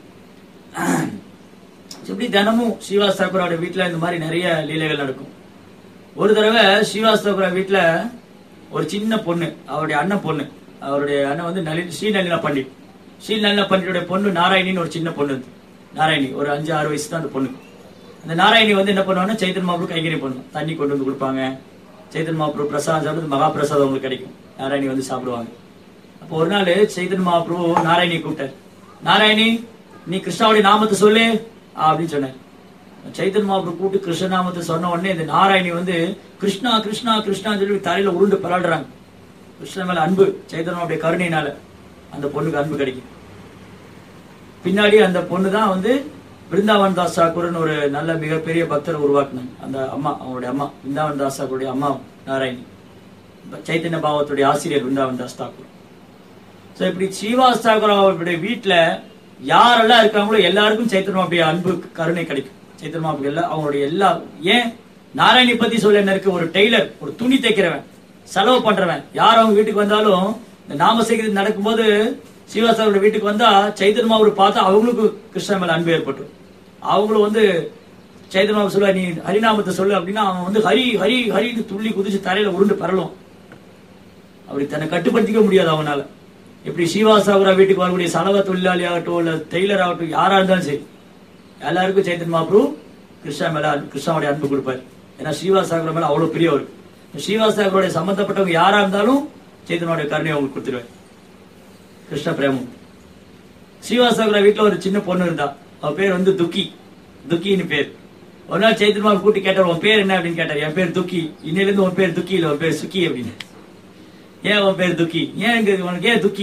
இப்படி தினமும் ஸ்ரீவாஸ் தாக்கூரோட வீட்டுல இந்த மாதிரி நிறைய லீலைகள் நடக்கும் ஒரு தடவை ஸ்ரீவாஸ் தாக்கூரா வீட்டுல ஒரு சின்ன பொண்ணு அவருடைய அண்ணன் பொண்ணு அவருடைய அண்ணன் வந்து நளின் ஸ்ரீநளினா பண்டிட் ஸ்ரீநளினா பண்டிட்டுடைய பொண்ணு நாராயணின்னு ஒரு சின்ன பொண்ணு இருந்து நாராயணி ஒரு அஞ்சு ஆறு வயசு தான் அந்த பொண்ணுக்கு அந்த நாராயணி வந்து என்ன பண்ணுவாங்கன்னா சைத்தன் மாபுரு கைங்கரியம் பண்ணும் தண்ணி கொண்டு வந்து கொடுப்பாங்க சைத்தன் மாபுரு பிரசாதம் சாப்பிட்டு மகா பிரசாதம் அவங்களுக்கு கிடைக்கும் நாராயணி வந்து சாப்பிடுவாங்க அப்போ ஒரு நாள் சைத்தன் மகாபிரபு நாராயணி கூப்பிட்டார் நாராயணி நீ கிருஷ்ணாவுடைய நாமத்தை சொல்லு அப்படின்னு சொன்னார் சைத்தன் மகாபிரபு கூப்பிட்டு கிருஷ்ண நாமத்தை சொன்ன உடனே இந்த நாராயணி வந்து கிருஷ்ணா கிருஷ்ணா கிருஷ்ணா சொல்லி தலையில உருண்டு பரடுறாங்க கிருஷ்ண மேல அன்பு சைத்தன்மாவுடைய கருணையினால அந்த பொண்ணுக்கு அன்பு கிடைக்கும் பின்னாடி அந்த பொண்ணு தான் வந்து பிருந்தாவன் தாஸ் தாக்கூர்னு ஒரு நல்ல மிகப்பெரிய பக்தரை உருவாக்குனாங்க அந்த அம்மா அவங்களுடைய அம்மா பிருந்தாவன் தாஸ் தாக்கூருடைய அம்மா நாராயணி சைத்தன்ய பாவத்துடைய ஆசிரியர் பிருந்தாவன் தாஸ் தாக்கூர் சோ இப்படி ஸ்ரீவாஸ் தாக்கூர் அவருடைய வீட்டுல யாரெல்லாம் இருக்காங்களோ எல்லாருக்கும் சைத்தன்மாவுடைய அன்பு கருணை கிடைக்கும் சைத்தன்மாவுக்கு எல்லாம் அவங்களுடைய எல்லா ஏன் நாராயணி பத்தி சொல்ல என்ன இருக்கு ஒரு டெய்லர் ஒரு துணி தைக்கிறவன் செலவு பண்றவன் யார் அவங்க வீட்டுக்கு வந்தாலும் இந்த நாமசேகரி நடக்கும்போது ஸ்ரீவாசாவோட வீட்டுக்கு வந்தா சைத்தன்மாவை பார்த்தா அவங்களுக்கு கிருஷ்ணன் மேல அன்பு ஏற்பட்டுரும் அவங்களும் வந்து சைத்தன்மாவை சொல்லுவா நீ ஹரிநாமத்தை சொல்லு அப்படின்னா அவன் வந்து ஹரி ஹரி ஹரின்னு துள்ளி குதிச்சு தரையில உருண்டு பரலும் அப்படி தன்னை கட்டுப்படுத்திக்க முடியாது அவனால எப்படி ஸ்ரீவாசாபுரா வீட்டுக்கு வரக்கூடிய சலவ தொழிலாளி ஆகட்டும் இல்ல டெய்லர் ஆகட்டும் யாரா இருந்தாலும் சரி எல்லாருக்கும் சைத்தன் மாப்ரு கிருஷ்ணா மேல அன்பு- கிருஷ்ணாவுடைய அன்பு கொடுப்பாரு ஏன்னா ஸ்ரீவாசாகர மேல அவ்வளவு பிரியவர் ஸ்ரீவாசாகரோட சம்பந்தப்பட்டவங்க யாரா இருந்தாலும் சைத்தனுடைய கருணையை அவங்களுக்கு கொடுத்துருவாரு கிருஷ்ண பிரேமம் ஸ்ரீவாசாகர வீட்டுல ஒரு சின்ன பொண்ணு இருந்தா அவ பேர் வந்து துக்கி துக்கின்னு பேர் ஒரு நாள் சைத்தன்மா கூட்டி கேட்டார் உன் பேர் என்ன அப்படின்னு கேட்டார் என் பேர் துக்கி இன்னையில இருந்து உன் பேர் துக்கி இல்ல உன் பேர் சுக்கி அப்படின்னு ஏன் உன் பேர் துக்கி ஏன் இங்க உனக்கு ஏன் துக்கி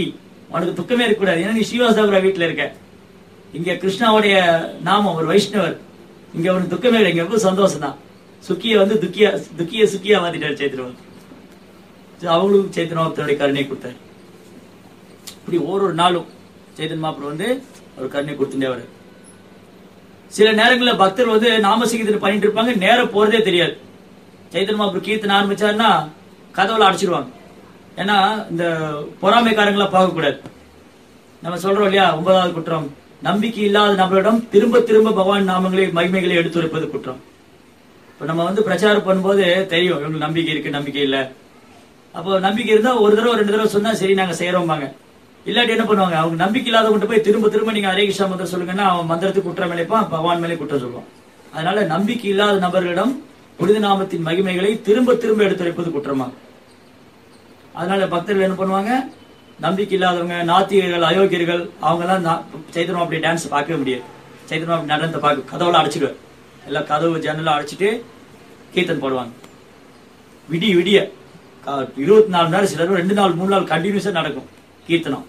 உனக்கு துக்கமே இருக்கக்கூடாது ஏன்னா நீ ஸ்ரீவாசாபுரா வீட்டுல இருக்க இங்க கிருஷ்ணாவுடைய நாமம் ஒரு வைஷ்ணவர் இங்க அவனுக்கு துக்கமே இல்லை இங்க ரொம்ப சந்தோஷம் தான் சுக்கிய வந்து துக்கியா துக்கிய சுக்கியா மாத்திட்டாரு சைத்தன்யம் அவங்களும் சைத்தன்யத்தோடைய கருணை கொடுத்தாரு இப்படி ஒரு ஒரு நாளும் சைத்தன் மாப்பிள்ள வந்து ஒரு கருணை கொடுத்துட்டே வர சில நேரங்களில் பக்தர் வந்து நாமசங்கீதம் பண்ணிட்டு இருப்பாங்க நேரம் போறதே தெரியாது சைத்தன் மாப்பிள்ள கீர்த்தனை ஆரம்பிச்சாருன்னா கதவுல அடைச்சிருவாங்க ஏன்னா இந்த பொறாமைக்காரங்களை பார்க்க கூடாது நம்ம சொல்றோம் இல்லையா ஒன்பதாவது குற்றம் நம்பிக்கை இல்லாத நம்மளிடம் திரும்ப திரும்ப பகவான் நாமங்களை மகிமைகளை எடுத்துரைப்பது குற்றம் இப்ப நம்ம வந்து பிரச்சாரம் பண்ணும்போது தெரியும் இவங்களுக்கு நம்பிக்கை இருக்கு நம்பிக்கை இல்ல அப்போ நம்பிக்கை இருந்தா ஒரு தடவை ரெண்டு தடவை சொன்னா சரி நாங்க செய்யறோம்பாங்க இல்லாட்டி என்ன பண்ணுவாங்க அவங்க நம்பிக்கை இல்லாத கொண்டு போய் திரும்ப திரும்ப நீங்க ஹரே கிருஷ்ணா மந்திரம் சொல்லுங்கன்னா அவன் மந்திரத்துக்கு குற்றம் இழைப்பான் பகவான் மேலே குற்றம் சொல்லுவான் அதனால நம்பிக்கை இல்லாத நபர்களிடம் புனித நாமத்தின் மகிமைகளை திரும்ப திரும்ப எடுத்துரைப்பது குற்றமா அதனால பக்தர்கள் என்ன பண்ணுவாங்க நம்பிக்கை இல்லாதவங்க நாத்திகர்கள் அயோக்கியர்கள் அவங்க எல்லாம் சைத்தன்யம் அப்படி டான்ஸ் பார்க்கவே முடியாது சைத்தன்யம் அப்படி நடனத்தை பார்க்க கதவுல அடைச்சிடுவார் எல்லாம் கதவு ஜன்னல அடைச்சிட்டு கீர்த்தன் போடுவாங்க விடிய விடிய கா- இருபத்தி நாலு மணி நேரம் சிலர் ரெண்டு நாள் மூணு நாள் கண்டினியூஸா நடக்கும் கீர்த்தனம்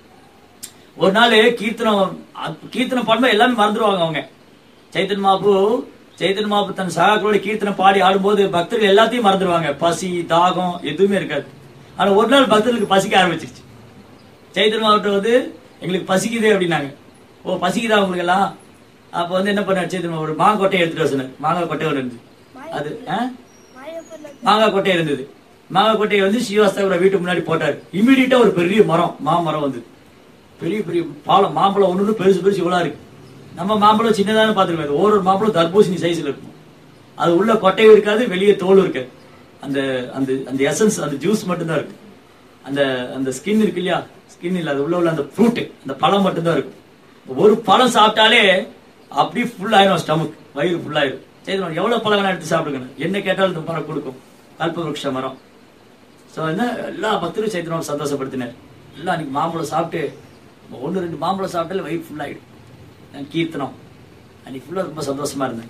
ஒரு நாள் கீர்த்தனம் அ- கீர்த்தனம் பண்ணும்போது எல்லாமே மறந்துடுவாங்க அவங்க சைத்தன் மாப்பு சைத்தன் மாப்பு தன் சகாக்களோட கீர்த்தனம் பாடி ஆடும்போது பக்தர்கள் எல்லாத்தையும் மறந்துடுவாங்க பசி தாகம் எதுவுமே இருக்காது ஆனா ஒரு நாள் பக்தர்களுக்கு பசிக்க ஆரம்பிச்சிருச்சு சைத்தன் மாவட்டம் வந்து எங்களுக்கு பசிக்குதே அப்படின்னாங்க ஓ பசிக்குதா உங்களுக்கு எல்லாம் அப்ப வந்து என்ன பண்ணாரு சைத்தன் ஒரு மாங்காய் கொட்டையை எடுத்துட்டு வர சொன்னார் மாங்காய் கொட்டை ஒன்று இருந்துச்சு அது ஆ? மாங்காய் கொட்டை இருந்தது மாங்காய் கொட்டையை வந்து ஸ்ரீவாஸ்தவர வீட்டு முன்னாடி போட்டாரு இம்மிடியா ஒரு பெரிய மரம் மாமரம் வந்து பெரிய பெரிய பாலம் மாம்பழம் ஒண்ணு ஒண்ணு பெருசு பெருசு இவ்வளவு இருக்கு நம்ம மாம்பழம் சின்னதான பாத்துருக்கோம் ஒரு ஒரு மாம்பழம் தர்பூசணி சைஸ்ல இருக்கும் அது உள்ள கொட்டையும் இருக்காது வெளியே தோல் இருக்காது அந்த அந்த அந்த எசன்ஸ் அந்த ஜூஸ் மட்டும்தான் இருக்கு அந்த அந்த ஸ்கின் இருக்கு இல்லையா ஸ்கின் இல்ல அது உள்ள உள்ள அந்த ஃப்ரூட் அந்த பழம் மட்டும்தான் இருக்கும் ஒரு பழம் சாப்பிட்டாலே அப்படியே ஃபுல் ஆயிரும் ஸ்டமக் வயிறு ஃபுல் ஆயிரும் சரி நான் எவ்வளவு பழம் வேணா எடுத்து சாப்பிடுங்க என்ன கேட்டாலும் இந்த மரம் கொடுக்கும் கல்பவருஷ மரம் சோ என்ன எல்லா பக்தரும் சைத்தனோட சந்தோஷப்படுத்தினார் எல்லாம் அன்னைக்கு மாம்பழம் சாப்பிட்டு ஒன்னு ரெண்டு மாம்பழம் சாப்பிட்டாலே வயிறு ஃபுல் ஆயிடும் நான் கீர்த்தனம் அன்னைக்கு ஃபுல்லா ரொம்ப சந்தோஷமா இருந்தேன்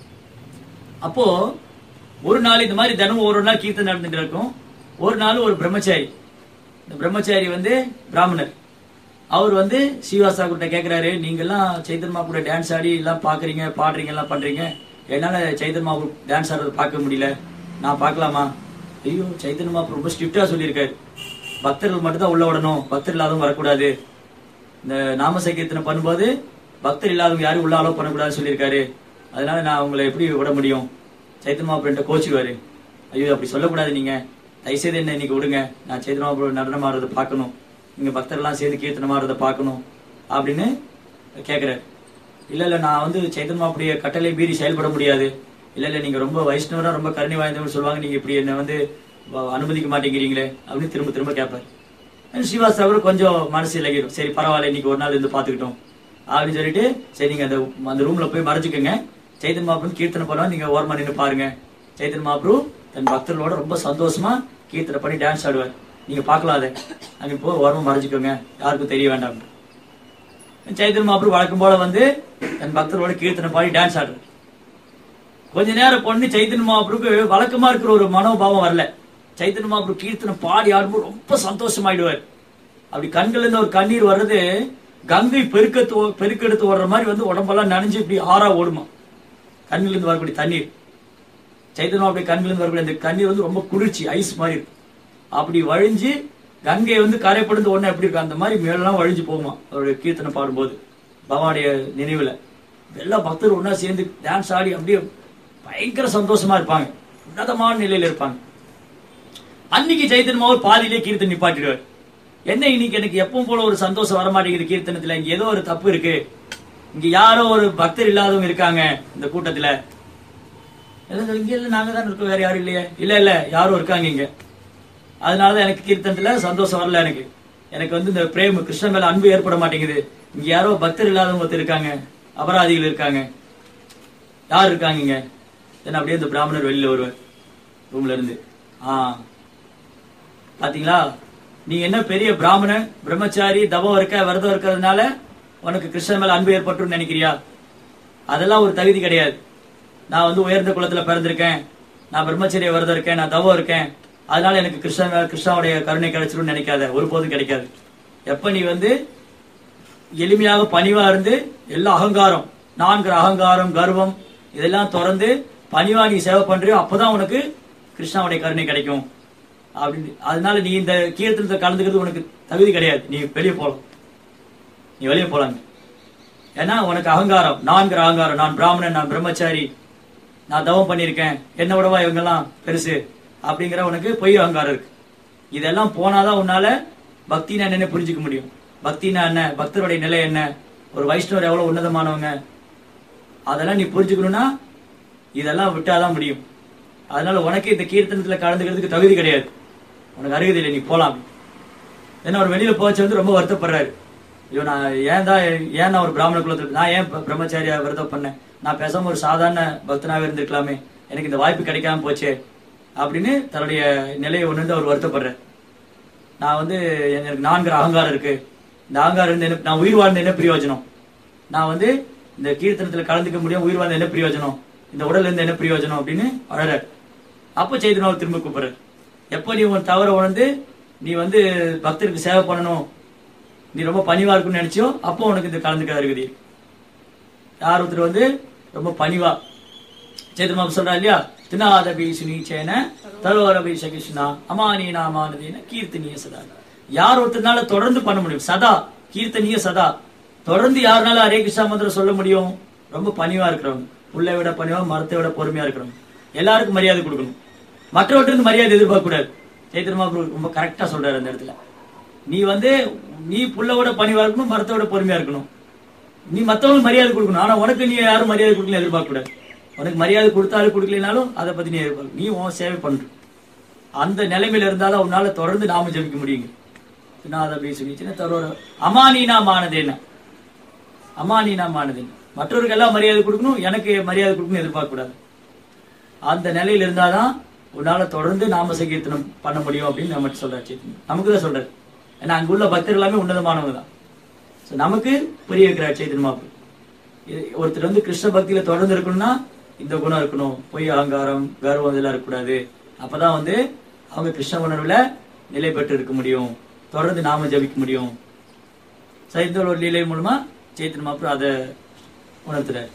அப்போ ஒரு நாள் இந்த மாதிரி தினமும் ஒரு நாள் கீர்த்தனை நடந்துட்டு இருக்கும் ஒரு நாள் ஒரு பிரம்மச்சாரி இந்த பிரம்மச்சாரி வந்து பிராமணர் அவர் வந்து ஸ்ரீவாசா கிட்ட கேக்குறாரு நீங்க எல்லாம் சைத்தன்மா கூட டான்ஸ் ஆடி எல்லாம் பாக்குறீங்க பாடுறீங்க எல்லாம் பண்றீங்க என்னால சைத்தன்மா டான்ஸ் ஆடுறது பார்க்க முடியல நான் பார்க்கலாமா ஐயோ சைத்தன்மா ரொம்ப ஸ்ட்ரிக்டா சொல்லியிருக்காரு பக்தர்கள் மட்டும் தான் உள்ள விடணும் பக்தர் இல்லாதவங்க வரக்கூடாது இந்த நாம சங்கீர்த்தனை பண்ணும்போது பக்தர் இல்லாதவங்க யாரும் உள்ள அலோவ் பண்ணக்கூடாதுன்னு சொல்லியிருக்காரு அதனால நான் உங்களை எப்படி விட முடியும் சைத்தன்மா பிரண்ட கோச்சுக்குவாரு ஐயோ அப்படி சொல்லக்கூடாது நீங்க தயவுசெய்து என்ன இன்னைக்கு விடுங்க நான் சைத்தன்மா பிரபு நடனம் ஆடுறதை பார்க்கணும் நீங்க பக்தர்லாம் சேர்ந்து கீர்த்தனம் ஆடுறதை பார்க்கணும் அப்படின்னு கேக்குறாரு இல்ல இல்ல நான் வந்து சைத்தன்மாவுடைய கட்டளை மீறி செயல்பட முடியாது இல்ல இல்ல நீங்க ரொம்ப வைஷ்ணவரா ரொம்ப கருணை வாய்ந்தவங்க சொல்லுவாங்க நீங்க இப்படி என்ன வந்து வ- அனுமதிக்க மாட்டேங்கிறீங்களே அப்படின்னு திரும்ப திரும்ப கேட்பாரு ஸ்ரீவாஸ்தவர் கொஞ்சம் மனசு இலகிடும் சரி பரவாயில்ல இன்னைக்கு ஒரு நாள் இருந்து பாத்துக்கிட்டோம் அப்படின்னு சொல்லிட்டு சரி நீங்க அந்த அந்த ரூம்ல போய் மறைச்சுக்கோங்க சைத்தன் மாப்ரு கீர்த்தனை பண்ணுவா நீங்க ஓரமா நின்னு பாருங்க சைத்தன் மாப்ரு தன் பக்தர்களோட ரொம்ப சந்தோஷமா கீர்த்தனை பண்ணி டான்ஸ் ஆடுவார் நீங்க பார்க்கலாம் அதை அங்க போய் ஓரமா மறைச்சுக்கோங்க யாருக்கும் தெரிய வேண்டாம் சைத்தன் மாப்ரு வழக்கம் போல வந்து தன் பக்தர்களோட கீர்த்தனை பாடி டான்ஸ் ஆடுறார் கொஞ்ச நேரம் பொண்ணு சைத்தன்ய மகாபுருக்கு வழக்கமா இருக்கிற ஒரு மனோபாவம் வரல சைத்தன்ய மகாபுரு கீர்த்தனை பாடி ஆடும்போது ரொம்ப சந்தோஷமாயிடுவார் அப்படி கண்கள்ல இருந்து ஒரு கண்ணீர் வர்றது கங்கை பெருக்கத்து பெருக்கெடுத்து ஓடுற மாதிரி வந்து உடம்பெல்லாம் நனைஞ்சு இப்படி ஆறா ஓடுமா கண்ணில இருந்து வரக்கூடிய தண்ணீர் சைத்தன்யா அப்படி கண்ணில இருந்து வரக்கூடிய அந்த கண்ணீர் வந்து ரொம்ப குளிர்ச்சி ஐஸ் மாதிரி இருக்கும் அப்படி வழிஞ்சு கங்கை வந்து கரைப்படுந்து உடனே எப்படி இருக்கும் அந்த மாதிரி மேலெல்லாம் வழிஞ்சு போகுமா அவருடைய கீர்த்தனை பாடும்போது பகவானுடைய நினைவுல எல்லா பக்தரும் ஒண்ணா சேர்ந்து டான்ஸ் ஆடி அப்படியே பயங்கர சந்தோஷமா இருப்பாங்க உன்னதமான நிலையில இருப்பாங்க அன்னைக்கு சைத்தன்மாவும் பாதியிலே கீர்த்தனை நிப்பாட்டிடுவார் என்ன இன்னைக்கு எனக்கு எப்பவும் போல ஒரு சந்தோஷம் வர மாட்டேங்குது கீர்த்தனத்துல இங்க ஏதோ ஒரு தப்பு இருக்கு இங்க யாரோ ஒரு பக்தர் இல்லாதவங்க இருக்காங்க இந்த கூட்டத்துல எல்லாம் இங்க இல்ல நாங்க தான் இருக்கோம் வேற யாரும் இல்லையே இல்ல இல்ல யாரும் இருக்காங்க இங்க அதனாலதான் எனக்கு கீர்த்தனத்துல சந்தோஷம் வரல எனக்கு எனக்கு வந்து இந்த பிரேம கிருஷ்ணன் மேல அன்பு ஏற்பட மாட்டேங்குது இங்க யாரோ பக்தர் இல்லாதவங்க ஒருத்தர் இருக்காங்க அபராதிகள் இருக்காங்க யார் இருக்காங்க இங்க தென் அப்படியே இந்த பிராமணர் வெளியில வருவார் ரூம்ல இருந்து ஆ பாத்தீங்களா நீ என்ன பெரிய பிராமணன் பிரம்மச்சாரி தவம் இருக்க விரதம் இருக்கிறதுனால உனக்கு கிருஷ்ணன் மேல அன்பு ஏற்பட்டுன்னு நினைக்கிறியா அதெல்லாம் ஒரு தகுதி கிடையாது நான் வந்து உயர்ந்த குலத்துல பிறந்திருக்கேன் நான் பிரம்மச்சரிய விரதம் இருக்கேன் நான் தவம் இருக்கேன் அதனால எனக்கு கிருஷ்ணன் மேல- கிருஷ்ணாவுடைய கருணை கிடைச்சிரும்னு நினைக்காத ஒருபோதும் கிடைக்காது எப்ப நீ வந்து எளிமையாக பணிவா இருந்து எல்லா அகங்காரம் நான்கிற அகங்காரம் கர்வம் இதெல்லாம் திறந்து பணிவா நீ சேவை பண்றியோ அப்பதான் உனக்கு கிருஷ்ணாவுடைய கருணை கிடைக்கும் அப்படின்னு அதனால நீ இந்த கீர்த்தனத்தை கலந்துக்கிறது உனக்கு தகுதி கிடையாது நீ வெளியே போலாம் நீ வெளியே போலாங்க ஏன்னா உனக்கு அகங்காரம் நான்கிற அகங்காரம் நான் பிராமணன் நான் பிரம்மச்சாரி நான் தவம் பண்ணியிருக்கேன் என்ன விடவா இவங்கெல்லாம் பெருசு அப்படிங்கிற உனக்கு பொய் அகங்காரம் இருக்கு இதெல்லாம் போனாதான் உன்னால பக்தினா என்னன்னு புரிஞ்சுக்க முடியும் பக்தினா என்ன பக்தருடைய நிலை என்ன ஒரு வைஷ்ணவர் எவ்வளவு உன்னதமானவங்க அதெல்லாம் நீ புரிஞ்சுக்கணும்னா இதெல்லாம் விட்டாதான் முடியும் அதனால உனக்கு இந்த கீர்த்தனத்துல கலந்துக்கிறதுக்கு தகுதி கிடையாது உனக்கு அருகதை இல்லை நீ போலாம் ஏன்னா அவர் வெளியில போச்சு வந்து ரொம்ப வருத்தப்படுறாரு ஐயோ நான் ஏன் தான் ஏன் நான் ஒரு பிராமண குலத்துல நான் ஏன் ப- பிரம்மச்சாரியா விரதம் பண்ணேன் நான் பேசாம ஒரு சாதாரண பக்தனாவே இருந்திருக்கலாமே எனக்கு இந்த வாய்ப்பு கிடைக்காம போச்சே அப்படின்னு தன்னுடைய நிலையை உணர்ந்து அவர் வருத்தப்படுறார் நான் வந்து எனக்கு நான்கிற அகங்காரம் இருக்கு இந்த அகங்காரம் இருந்து என்ன நான் உயிர் வாழ்ந்த என்ன பிரயோஜனம் நான் வந்து இந்த கீர்த்தனத்துல கலந்துக்க முடியும் உயிர் வாழ்ந்த என்ன பிரயோஜனம் இந்த உடல்ல இருந்து என்ன பிரயோஜனம் அப்படின்னு அழறார் அப்ப சைதன்யாவை திரும்ப கூப்பிடுறாரு எப்ப நீ உன் தவற உணர்ந்து நீ வந்து பக்தருக்கு சேவை பண்ணணும் நீ ரொம்ப பணிவா இருக்கும்னு நினைச்சியோ அப்போ உனக்கு இந்த கலந்துக்க இருக்குது யார் ஒருத்தர் வந்து ரொம்ப பணிவா சேதுமாபு சொல்றா இல்லையா தினாதபி சுனீச்சேன தரோரபி சகிஷ்ணா அமானி நாமானதீன கீர்த்தனிய சதா யார் ஒருத்தர்னால தொடர்ந்து பண்ண முடியும் சதா கீர்த்தனிய சதா தொடர்ந்து யாருனால ஹரே கிருஷ்ணா மந்திரம் சொல்ல முடியும் ரொம்ப பணிவா இருக்கிறவங்க புள்ளை விட பணிவா மரத்தை விட பொறுமையா இருக்கிறவங்க எல்லாருக்கும் மரியாதை கொடுக்கணும் மற்றவற்றிலிருந்து மரியாதை எதிர்பார்க்க கூடாது சைத்தன்ய மகாபிரபு ரொம்ப கரெக்டா சொல்றாரு அந்த இடத்துல நீ வந்து நீ புள்ளவோட பணிவா இருக்கணும் மரத்தோட பொறுமையா இருக்கணும் நீ மத்தவங்களுக்கு மரியாதை கொடுக்கணும் ஆனா உனக்கு நீ யாரும் மரியாதை கொடுக்கல எதிர்பார்க்க கூடாது உனக்கு மரியாதை கொடுத்தாலும் கொடுக்கலனாலும் அதை பத்தி நீ எதிர்பார்க்க நீ உன் சேவை பண்ற அந்த நிலைமையில இருந்தாலும் உன்னால தொடர்ந்து நாம ஜெபிக்க முடியுங்க பின்னாத பேசுவீச்சுன்னா தரோர அமானீனா மானதேன அமானீனா மானதேன மற்றவருக்கு எல்லாம் மரியாதை கொடுக்கணும் எனக்கு மரியாதை கொடுக்கணும் எதிர்பார்க்க கூடாது அந்த நிலையில இருந்தாதான் உன்னால தொடர்ந்து நாம சங்கீர்த்தனம் பண்ண முடியும் அப்படின்னு நம்ம சொல்றாரு சைத்தன்யா நமக்கு தான் சொல்றாரு ஏன்னா அங்க உள்ள பக்தர்கள் எல்லாமே உன்னதமானவங்க தான் So, நமக்கு புரிய வைக்கிறார் சைத்தன்ய மாப்பு ஒருத்தர் வந்து கிருஷ்ண பக்தியில தொடர்ந்து இருக்கணும்னா இந்த குணம் இருக்கணும் பொய் அகங்காரம் கர்வம் இதெல்லாம் இருக்கக்கூடாது அப்பதான் வந்து அவங்க கிருஷ்ண உணர்வுல நிலை பெற்று இருக்க முடியும் தொடர்ந்து நாம ஜபிக்க முடியும் சைத்தன்ய ஒரு லீலை மூலமா சைத்தன்ய மாப்பு அதை உணர்த்துறாரு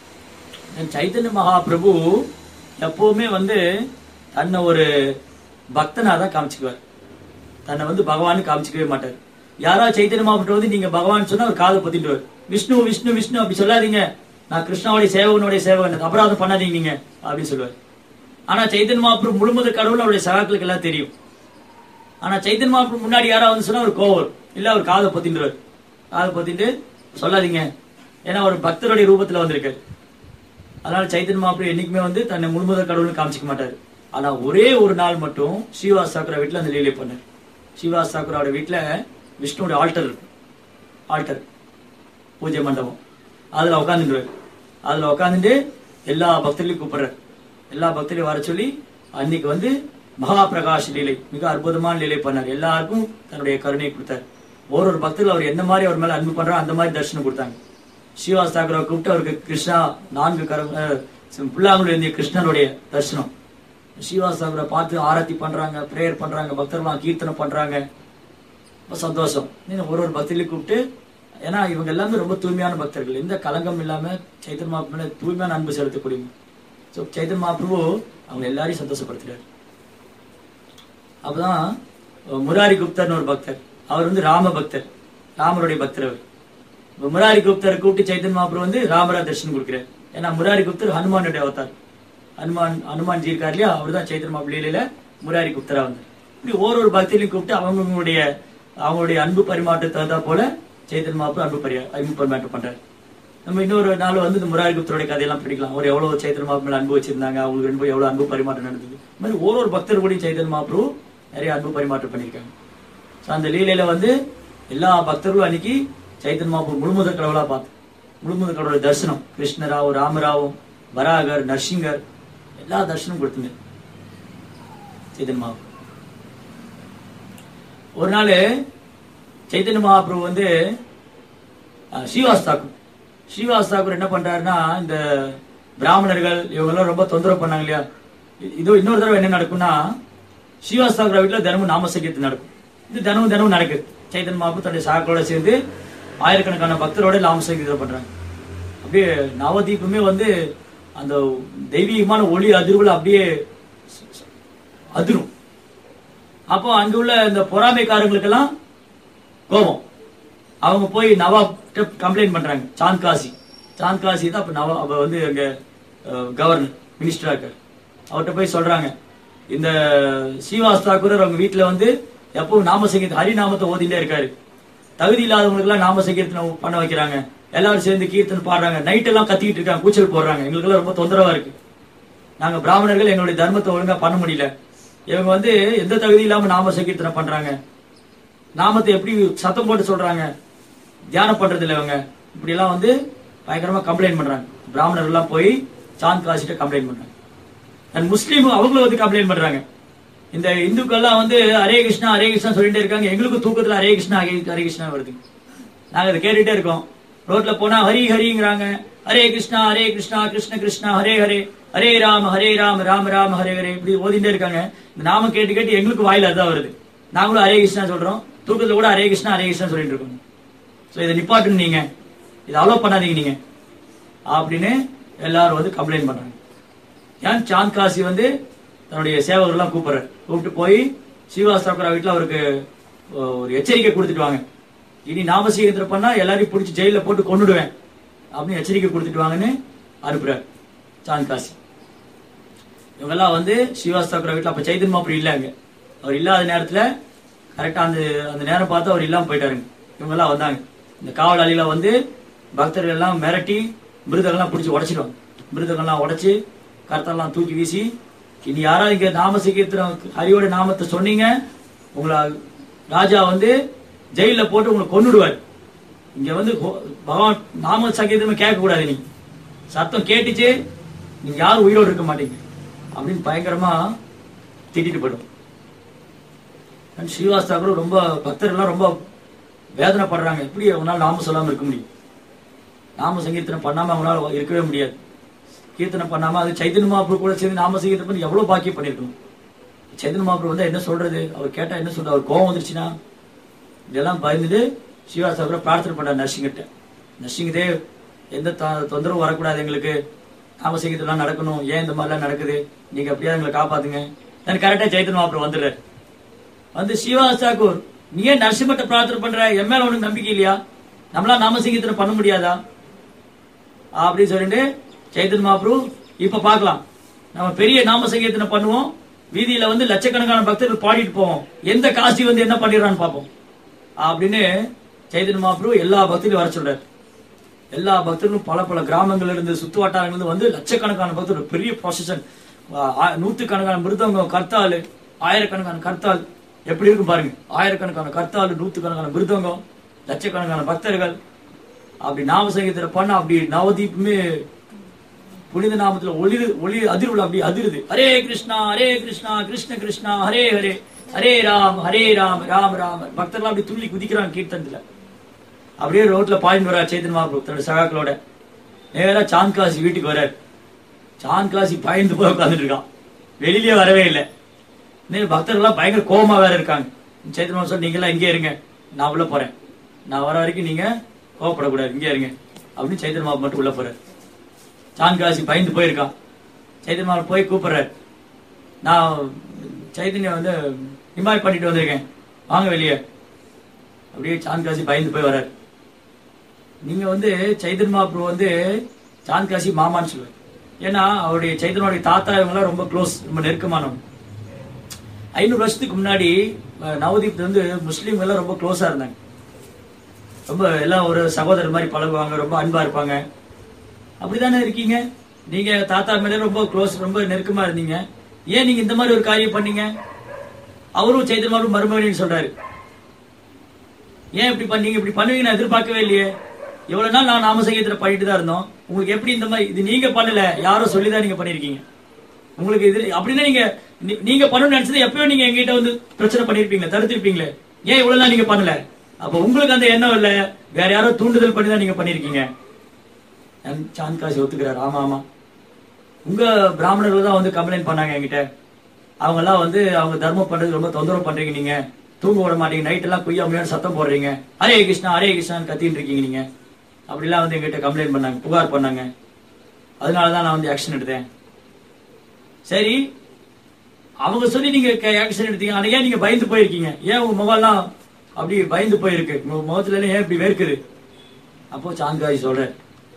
Then சைத்தன்ய மகாபிரபு எப்பவுமே வந்து தன்னை ஒரு பக்தனா தான் காமிச்சுக்குவார் தன்னை வந்து பகவான் காமிச்சிக்கவே மாட்டார் யாராவது சைத்தன்ய மகாபிரபு வந்து நீங்க பகவான் சொன்னா அவர் காதை பத்திட்டுவார் விஷ்ணு விஷ்ணு விஷ்ணு அப்படி சொல்லாதீங்க நான் கிருஷ்ணாவுடைய சேவகனுடைய சேவகன் அபராதம் பண்ணாதீங்க நீங்க அப்படின்னு சொல்லுவார் ஆனா சைத்தன்ய மகாபிரபு முழுமுதல் கடவுள் அவருடைய சகாக்களுக்கு எல்லாம் தெரியும் ஆனா சைத்தன்ய மகாபிரபு முன்னாடி யாராவது வந்து சொன்னா ஒரு கோவம் வரும். இல்ல அவர் காதை பத்தின்றார் காதை பத்திட்டு சொல்லாதீங்க ஏன்னா அவர் பக்தருடைய ரூபத்துல வந்திருக்காரு அதனால சைத்தன்ய மகாபிரபு என்னைக்குமே வந்து தன்னை முழுமுதல் கடவுள்னு காமிச்சிக்க மாட்டாரு ஆனா ஒரே ஒரு நாள் மட்டும் ஸ்ரீவாஸ் சாக்குரா வீட்டுல அந்த லீலை பண்ணார் ஸ்ரீவாஸ் சாக்குராவோட வீட்டுல விஷ்ணுவோட ஆல்டர் இருக்கு ஆல்டர் பூஜை மண்டபம் அதுல உட்காந்துருவார் அதுல உட்காந்துட்டு எல்லா பக்தர்களையும் கூப்பிடுறாரு எல்லா பக்தர்களையும் வர சொல்லி அன்னைக்கு வந்து மகா பிரகாஷ் லீலை மிக அற்புதமான லீலை பண்ணார் எல்லாருக்கும் தன்னுடைய கருணையை கொடுத்தார் ஒரு ஒரு பக்தர்கள் அவர் எந்த மாதிரி அவர் மேல அன்பு பண்றாரோ அந்த மாதிரி தரிசனம் கொடுத்தாங்க ஸ்ரீவாஸ் தாக்கரை கூப்பிட்டு அவருக்கு கிருஷ்ணா நான்கு கரம் புல்லாங்குழல் இருந்திய கிருஷ்ணனுடைய தரிசனம் ஸ்ரீவாஸ் தாக்கரை பார்த்து ஆரத்தி பண்றாங்க பிரேயர் பண்றாங்க பக்தர்கள்லாம் கீர்த்தனை பண்றாங்க ரொம்ப சந்தோஷம் நீங்க ஒரு ஒரு பக்தர்களையும் கூப்பிட்டு ஏன்னா இவங்க எல்லாமே ரொம்ப தூய்மையான பக்தர்கள் எந்த கலங்கம் இல்லாம சைத்தன் மாப்பு மேல தூய்மையான அன்பு செலுத்தக்கூடியவங்க ஸோ சைத்தன் மாப்பிரபு அவங்க எல்லாரையும் சந்தோஷப்படுத்துறாரு அப்பதான் அஹ், முராரி குப்தர்னு ஒரு பக்தர் அவர் வந்து ராம பக்தர் ராமருடைய பக்தர் அவர் இப்ப முராரி குப்தரை கூப்பிட்டு சைத்தன் மாப்பிரபு வந்து ராமரா தரிசனம் கொடுக்கிறார் ஏன்னா முராரி குப்தர் ஹனுமானுடைய அவதார் ஹனுமான் ஹனுமான் ஜி இருக்கார் இல்லையா அவர் தான் சைத்தன் மாப்பிள்ளை லீலையில முராரி குப்தரா வந்தார் இப்படி ஒரு ஒரு பக்தரையும் கூப்பிட்டு அவங்களுடைய அவங்களுடைய அன்பு பரிமாற்றத்தை தகுந்தா போல சைத்தன் மாப்பு அன்பு பரியா அன்பு பரிமாற்றம் பண்றாரு நம்ம இன்னொரு நாள் வந்து இந்த முராரி குப்தருடைய கதையெல்லாம் படிக்கலாம் அவர் எவ்வளவு சைத்தன் மாப்பு மேல அன்பு வச்சிருந்தாங்க அவங்களுக்கு அன்பு எவ்வளவு அன்பு பரிமாற்றம் நடந்தது இந்த மாதிரி ஒரு ஒரு பக்தர் கூட சைத்தன் மாப்பு நிறைய அன்பு பரிமாற்றம் பண்ணியிருக்காங்க ஸோ அந்த லீலையில வந்து எல்லா பக்தர்களும் அன்னைக்கு சைத்தன் மாப்பு முழுமுதல் கடவுளா பார்த்து முழுமுதல் கடவுளோட தரிசனம் கிருஷ்ணராவும் ராமராவும் வராகர் நரசிங்கர் எல்லா தரிசனம் கொடுத்துங்க சைத்தன் மாப்பு ஒரு நாள் சைத்தன்ய மகாபிரபு வந்து அஹ், ஸ்ரீவாஸ் தாக்கூர் ஸ்ரீவாஸ் தாக்கூர் என்ன பண்றாருன்னா இந்த பிராமணர்கள் இவங்க எல்லாம் ரொம்ப தொந்தரவு பண்ணாங்க இல்லையா இ- இதோ இன்னொரு தடவை என்ன நடக்கும்னா ஸ்ரீவாஸ் தாக்கூர் வீட்டுல தினமும் நாம சங்கீர்த்தம் நடக்கும் இது தினமும் தினமும் நடக்குது சைத்தன் மகாபு தன்னுடைய சாக்களோட சேர்ந்து ஆயிரக்கணக்கான பக்தரோட லாம சங்கீதம் பண்றாங்க அப்படியே நவதீபமே வந்து அந்த தெய்வீகமான ஒளி அதிர்வுல அப்படியே ச- ச- அதிரும் அப்போ அங்க உள்ள இந்த பொறாமைக்காரங்களுக்கெல்லாம் கோபம் அவங்க போய் நவாப் கம்ப்ளைண்ட் பண்றாங்க சாந்த் காசி சாந்த் காசி தான் அப்ப நவா அப்ப வந்து அங்க கவர்னர் மினிஸ்டரா இருக்காரு அவர்கிட்ட போய் சொல்றாங்க இந்த ஸ்ரீவாஸ் தாக்கூரர் அவங்க வீட்டுல வந்து எப்பவும் நாம சங்கீத ஹரிநாமத்தை ஓதிட்டே இருக்காரு தகுதி இல்லாதவங்களுக்கு எல்லாம் நாம சங்கீர்த்தனை பண்ண வைக்கிறாங்க எல்லாரும் சேர்ந்து கீர்த்தனை பாடுறாங்க நைட் எல்லாம் கத்திக்கிட்டு இருக்காங்க கூச்சல் போடுறாங்க எங்களுக்கு எல்லாம் ரொம்ப தொந்தரவா இருக்கு நாங்க பிராமணர்கள் எங்களுடைய தர்மத்தை ஒழுங்கா பண்ண முடியல இவங்க வந்து எந்த தகுதி இல்லாம நாம சங்கீர்த்தனை பண்றாங்க நாமத்தை எப்படி சத்தம் போட்டு சொல்றாங்க தியானம் பண்றது இல்ல இவங்க இப்படி எல்லாம் வந்து பயங்கரமா கம்ப்ளைண்ட் பண்றாங்க பிராமணர்கள் எல்லாம் போய் சாந்த் காசிட்ட கம்ப்ளைண்ட் பண்றாங்க அண்ட் முஸ்லீம் அவங்களும் வந்து கம்ப்ளைண்ட் பண்றாங்க இந்த இந்துக்கள்லாம் வந்து ஹரே கிருஷ்ணா ஹரே கிருஷ்ணா சொல்லிட்டே இருக்காங்க எங்களுக்கும் தூக்கத்துல ஹரே கிருஷ்ணா ஹரே ஹரே கிருஷ்ணா வருது நாங்க அதை கேட்டுட்டே இருக்கோம் ரோட்ல போனா ஹரி ஹரிங்கிறாங்க ஹரே கிருஷ்ணா ஹரே கிருஷ்ணா கிருஷ்ண கிருஷ்ணா ஹரே ஹரே ஹரே ராம ஹரே ராம ராம ராம ஹரே ஹரே இப்படி ஓதிட்டே இருக்காங்க இந்த நாம கேட்டு கேட்டு எங்களுக்கு வாயில அதான் வருது நாங்களும் ஹரே கிருஷ்ணா சொல்றோம் தூக்கத்துல கூட ஹரே கிருஷ்ணா ஹரே கிருஷ்ணா சொல்லிட்டு இருக்கோம் சோ இதை நிப்பாட்டுன்னு நீங்க இதை அலோவ் பண்ணாதீங்க நீங்க அப்படின்னு எல்லாரும் வந்து கம்ப்ளைண்ட் பண்றாங்க ஏன் சாந்த் காசி வந்து தன்னுடைய சேவகர்கள்லாம் கூப்பிடுறாரு கூப்பிட்டு போய் ஸ்ரீவாஸ் தாக்கூரா வீட்டுல அவருக்கு அஹ், ஒரு எச்சரிக்கை கொடுத்துட்டு வாங்க இனி நாமசீகத்தில் பண்ணா எல்லாரையும் பிடிச்சி ஜெயில போட்டு கொன்னுடுவேன் அப்படின்னு எச்சரிக்கை கொடுத்துட்டு வாங்கன்னு அனுப்புறாரு சாந்த் காசி இவங்கெல்லாம் வந்து ஸ்ரீவாஸ் தாக்கூரா வீட்டுல அப்ப சைதன் மாப்பிரி இல்ல அங்க அவர் இல்லாத நேரத்துல கரெக்டா அந்த அந்த நேரம் பார்த்து அவர் இல்லாம போயிட்டாருங்க இவங்க எல்லாம் வந்தாங்க இந்த காவலாளியில வந்து பக்தர்கள் எல்லாம் மிரட்டி மிருதங்கள்லாம் பிடிச்சி உடைச்சிடுவாங்க மிருதங்கள்லாம் உடைச்சு கருத்தெல்லாம் தூக்கி வீசி இனி யாராவது இங்க நாம சீக்கிரத்திரம் ஹரியோட நாமத்தை சொன்னீங்க உங்களை ராஜா வந்து ஜெயில போட்டு உங்களை கொன்னுடுவார் இங்க வந்து ஹோ- பகவான் நாம சங்கீதமே கேட்க கூடாது நீங்க சத்தம் கேட்டுச்சு நீங்க யாரும் உயிரோடு இருக்க மாட்டீங்க அப்படின்னு பயங்கரமா திட்டிட்டு போயிடும் And ஸ்ரீவாஸ் தாக்கூர் ரொம்ப பக்தர்கள்லாம் ரொம்ப வேதனைப்படுறாங்க எப்படி அவங்களால நாம சொல்லாம இருக்க முடியும் நாம சங்கீர்த்தனம் பண்ணாம அவங்களால இருக்கவே முடியாது கீர்த்தனை பண்ணாம அது சைத்தன்ய மகாபுரு கூட சேர்ந்து நாம சங்கீர்த்தனம் பண்ணி எவ்வளவு பாக்கியம் பண்ணிருக்கணும் சைத்தன்ய மகாபுரு வந்து என்ன சொல்றது அவர் கேட்டா என்ன சொல்றது அவர் கோவம் வந்துருச்சுன்னா இதெல்லாம் பயந்துட்டு ஸ்ரீவாஸ் தாக்கூர் பிரார்த்தனை பண்றார் நர்சிங்கிட்ட நர்சிங் தேவ் எந்த த- தொந்தரவும் வரக்கூடாது எங்களுக்கு நாம சங்கீதம்லாம் நடக்கணும் ஏன் இந்த மாதிரிலாம் நடக்குது நீங்க அப்படியே எங்களை காப்பாத்துங்க நான் கரெக்டா சைத்தன்ய மகாபுரு வந்துடுறாரு வந்து ஸ்ரீவாஸ் தாக்கூர் நீ ஏன் நரசிம்மட்ட பிரார்த்தனை பண்ற என் மேல உனக்கு நம்பிக்கை இல்லையா நம்மளா நாமசங்கீர்த்தனை பண்ண முடியாதா அப்படின்னு சொல்லிட்டு சைத்தன் மகாபுரு இப்ப பார்க்கலாம் நம்ம பெரிய நாம சங்கீர்த்தனை பண்ணுவோம் வீதியில வந்து லட்சக்கணக்கான பக்தர்கள் பாடிட்டு போவோம் எந்த காசி வந்து என்ன பண்ணிடுறான்னு பார்ப்போம் அப்படின்னு சைத்தன் மகாபுரு எல்லா பக்தர்களையும் வர சொல்றாரு எல்லா பக்தர்களும் பல பல கிராமங்கள்ல இருந்து சுத்து வட்டாரங்கள்ல இருந்து வந்து லட்சக்கணக்கான பக்தர்கள் பெரிய ப்ரொசஷன் நூத்துக்கணக்கான மிருதங்கம் கர்த்தால் ஆயிரக்கணக்கான கர்த்தால் எப்படி இருக்கும் பாருங்க ஆயிரக்கணக்கான கர்த்தால் நூத்துக்கணக்கான மிருதங்கம் லட்சக்கணக்கான பக்தர்கள் அப்படி நாம சங்கீதத்துல பண்ண அப்படி நவதீபமே புனித நாமத்துல ஒளி ஒளி அதிர்வுல அப்படி அதிருது ஹரே கிருஷ்ணா ஹரே கிருஷ்ணா கிருஷ்ண கிருஷ்ணா ஹரே ஹரே ஹரே ராம் ஹரே ராம் ராம் ராம் பக்தர்லாம் அப்படி துள்ளி குதிக்கிறாங்க கீர்த்தனத்துல அப்படியே ரோட்ல பாயிண்ட் வர்றார் சைத்தன் மகாபுரு தன்னோட சகாக்களோட நேரா சாந்த் காசி வீட்டுக்கு வர்றார் சாந்த் காசி பயந்து போய் உட்காந்துட்டு இருக்கான் வெளியிலே வரவே இல்லை இன்னும் பக்தர்கள்லாம் பயங்கர கோவமா வேற இருக்காங்க சைத்தன் மகாபுரு சொல்லி நீங்க எல்லாம் இங்கே இருங்க நான் உள்ள போறேன் நான் வர வரைக்கும் நீங்க கோவப்படக்கூடாது இங்கே இருங்க அப்படின்னு சைத்தன் மகாபுரு மட்டும் உள்ள போறாரு சாந்த் காசி பயந்து போயிருக்கான் சைத்தன் மகாபுரு போய் கூப்பிடுறாரு நான் சைத்தன்யா வந்து நிமாய் பண்ணிட்டு வந்திருக்கேன் வாங்க வெளியே அப்படியே சாந்த் காசி பயந்து போய் வர்றாரு நீங்க வந்து சைதன் மகாபுரு வந்து சாந்த் காசி மாமான்னு சொல்லுவார் ஏன்னா அவருடைய சைதனுடைய தாத்தா இவங்கெல்லாம் ரொம்ப க்ளோஸ் ரொம்ப நெருக்கமானவங்க ஐநூறு வருஷத்துக்கு முன்னாடி அஹ், நவதீப் வந்து முஸ்லீம் எல்லாம் ரொம்ப க்ளோஸா இருந்தாங்க ரொம்ப எல்லாம் ஒரு சகோதரர் மாதிரி பழகுவாங்க ரொம்ப அன்பா இருப்பாங்க அப்படிதானே இருக்கீங்க நீங்க தாத்தா மேல ரொம்ப க்ளோஸ் ரொம்ப நெருக்கமா இருந்தீங்க ஏன் நீங்க இந்த மாதிரி ஒரு காரியம் பண்ணீங்க அவரும் சைதன் மகாபுரு மருமகனின்னு சொல்றாரு ஏன் இப்படி பண்ணீங்க இப்படி பண்ணுவீங்க நான் எதிர்பார்க்கவே இல்லையே இவ்வளவு நாள் நான் நாம சங்கீதத்துல பண்ணிட்டு தான் இருந்தோம் உங்களுக்கு எப்படி இந்த மாதிரி இது நீங்க பண்ணல யாரோ சொல்லிதான் நீங்க பண்ணிருக்கீங்க உங்களுக்கு இது அப்படின்னா நீங்க நீ- நீங்க பண்ணணும்னு நினைச்சது எப்பயோ நீங்க எங்கிட்ட வந்து பிரச்சனை பண்ணிருப்பீங்களே தடுத்திருப்பீங்களே ஏன் இவ்வளவு நாள் நீங்க பண்ணல அப்ப உங்களுக்கு அந்த எண்ணம் இல்ல வேற யாரோ தூண்டுதல் பண்ணி தான் நீங்க பண்ணிருக்கீங்க சாந்த் காசி ஒத்துக்கிறார் ஆமா ஆமா உங்க பிராமணர்கள் தான் வந்து கம்ப்ளைண்ட் பண்ணாங்க என்கிட்ட அவங்க எல்லாம் வந்து அவங்க தர்மம் பண்றது ரொம்ப தொந்தரவு பண்றீங்க நீங்க தூங்க விட மாட்டீங்க நைட் எல்லாம் குய்யா முய்யான்னு சத்தம் போடுறீங்க ஹரே கிருஷ்ணா ஹரே கிருஷ்ணான்னு கத்தின்னு இருக்கீங்க நீங்க அப்படிலாம் வந்து எங்கிட்ட கம்ப்ளைண்ட் பண்ணாங்க புகார் பண்ணாங்க அதனாலதான் நான் வந்து ஆக்ஷன் எடுத்தேன் சரி அவங்க சொல்லி நீங்க ஆக்ஷன் எடுத்தீங்க ஆனா ஏன் நீங்க பயந்து போயிருக்கீங்க ஏன் உங்க முகம்லாம் அப்படி பயந்து போயிருக்கு உங்க முகத்துல எல்லாம் ஏன் இப்படி வேர்க்குது அப்போ சாந்தாய் சொல்றேன்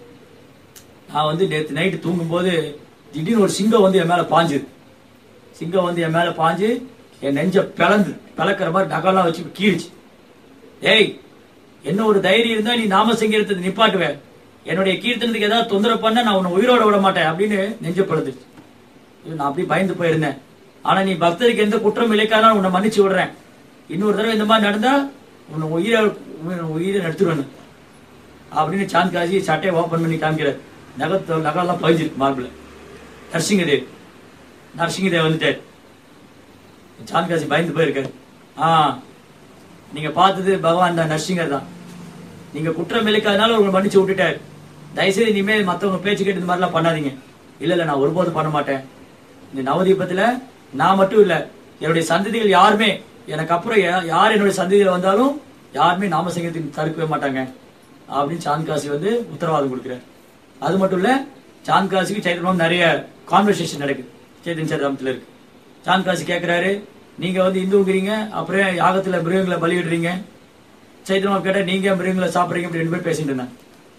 நான் வந்து நேத்து நைட்டு தூங்கும்போது திடீர்னு ஒரு சிங்கம் வந்து என் மேல பாஞ்சுது சிங்கம் வந்து என் மேல பாஞ்சு என் நெஞ்ச பிளந்து பிளக்கிற மாதிரி நகலாம் வச்சு கீழிச்சு ஏய் என்ன ஒரு தைரியம் இருந்தா நீ நாம சங்கீதத்தை நிப்பாட்டுவ என்னுடைய கீர்த்தனத்துக்கு ஏதாவது தொந்தரவு பண்ண நான் உன்னை உயிரோட விட மாட்டேன் அப்படின்னு நெஞ்ச பிளந்துச்சு ஐயோ, நான் அப்படி பயந்து போயிருந்தேன் ஆனா நீ பக்தருக்கு எந்த குற்றம் இழைக்காத உன்னை மன்னிச்சு விடுறேன் இன்னொரு தடவை இந்த மாதிரி நடந்தா உன்னை உயிரை உன் உயிரை எடுத்துருவேன் அப்படின்னு சாந்த் காசி சட்டையை ஓபன் பண்ணி காமிக்கிறார் நகத்தை நகெல்லாம் பதிஞ்சிருக்கு மார்பிள் நரசிங்கதேவ் நரசிங்கதேவ் வந்துட்டார் சாந்த் காசி பயந்து போயிருக்காரு ஆ நீங்க பார்த்தது பகவான் தான் நரசிங்கர் தான் நீங்க குற்றம் இழைக்காதனால உங்களை மன்னிச்சு விட்டுட்டார் தயவுசெய்து இனிமே மத்தவங்க பேச்சு கேட்டு இந்த மாதிரிலாம் பண்ணாதீங்க இல்ல இல்ல நான் ஒருபோதும் பண்ண மாட்டேன் இந்த நவதீபத்துல நான் மட்டும் இல்ல என்னுடைய சந்ததிகள் யாருமே எனக்கு அப்புறம் யா- யார் என்னுடைய சந்ததியில் வந்தாலும் யாருமே நாம சங்கீதத்துக்கு தடுக்கவே மாட்டாங்க அப்படின்னு சாந்த் காசி வந்து உத்தரவாதம் கொடுக்கிறார் அது மட்டும் இல்ல சாந்த் காசிக்கு சைத்தன்யம் நிறைய கான்வர்சேஷன் நடக்குது சைத்தன் சரிதாமத்துல இருக்கு சாந்த் காசி கேக்குறாரு நீங்க வந்து இந்துங்கிறீங்க அப்புறம் ஏன் யாகத்துல மிருகங்களை பலியிடுறீங்க சைத்தன்யம் கேட்டா நீங்க மிருகங்களை சாப்பிடுறீங்க அப்படி ரெண்டு பேர் பேசிட்டு இருந்தாங்க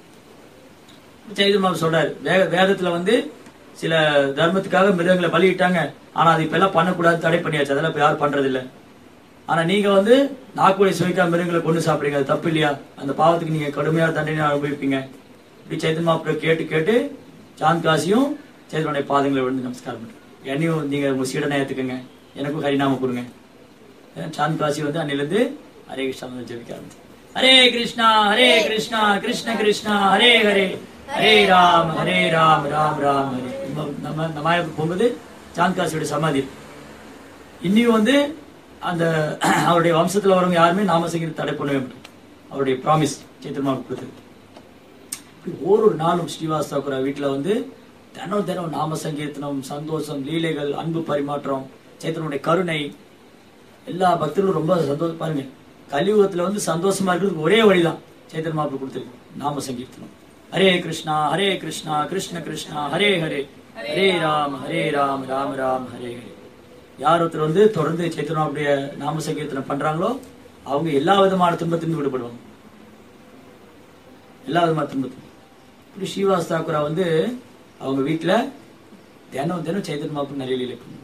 சைதன்யம் சொல்றாரு வே- வேதத்துல வந்து சில தர்மத்துக்காக மிருகங்களை பலியிட்டாங்க ஆனா அது இப்ப எல்லாம் பண்ணக்கூடாது தடை பண்ணியாச்சு அதெல்லாம் இப்ப யாரும் பண்றது இல்ல ஆனா நீங்க வந்து நாக்குடைய சுவைக்கா மிருகங்களை கொண்டு சாப்பிடுறீங்க அது தப்பு இல்லையா அந்த பாவத்துக்கு நீங்க கடுமையான தண்டனை அனுபவிப்பீங்க இப்படி சைத்தன் மாப்பிள்ள கேட்டு கேட்டு சாந்த் காசியும் சைத்தனுடைய பாதங்களை விழுந்து நமஸ்காரம் பண்றேன் என்னையும் நீங்க உங்க சீடனை ஏத்துக்கங்க எனக்கும் ஹரிநாமம் கொடுங்க சாந்த் காசி வந்து அன்னிலிருந்து ஹரே கிருஷ்ணா வந்து ஜெபிக்க ஆரம்பிச்சு ஹரே கிருஷ்ணா ஹரே கிருஷ்ணா கிருஷ்ண கிருஷ்ணா ஹரே ஹரே ஹரே ராம் ஹரே ராம் ராம் ராம் ஹரே நம்ம நம்ம நம்ம போகும்போது சாந்த் காசியோட சமாதி இன்னியும் வந்து அந்த அவருடைய வம்சத்துல வரவங்க யாருமே நாம சங்கீதம் தடை பண்ணவே மாட்டோம் அவருடைய ப்ராமிஸ் சைத்திரமாக கொடுத்தது இப்படி ஒரு நாளும் ஸ்ரீவாஸ் தாக்குரா வீட்டுல வந்து தினம் தினம் நாம சங்கீர்த்தனம் சந்தோஷம் லீலைகள் அன்பு பரிமாற்றம் சைத்தனுடைய கருணை எல்லா பக்தர்களும் ரொம்ப சந்தோஷம் பாருங்க கலியுகத்துல வந்து சந்தோஷமா இருக்கிறதுக்கு ஒரே வழிதான் சைத்தன் மாப்பு கொடுத்திருக்கு நாம சங்கீர்த்தனம் ஹரே கிருஷ்ணா ஹரே கிருஷ்ணா கிருஷ்ண கிருஷ்ணா ஹரே ஹரே ஹரே ராம் ஹரே ராம் ராம் ராம் ஹரே ஹரே யார் ஒருத்தர் வந்து தொடர்ந்து சைத்தன்யாவுடைய நாம சங்கீர்த்தனம் பண்றாங்களோ அவங்க எல்லா விதமான துன்பத்திலிருந்து விடுபடுவாங்க எல்லா விதமான துன்பத்திலும் இப்படி ஸ்ரீவாஸ் தாக்குரா வந்து அவங்க வீட்டுல தினம் தினம் சைத்தன் மாப்பு நிறைய லீலை பண்ணுவாங்க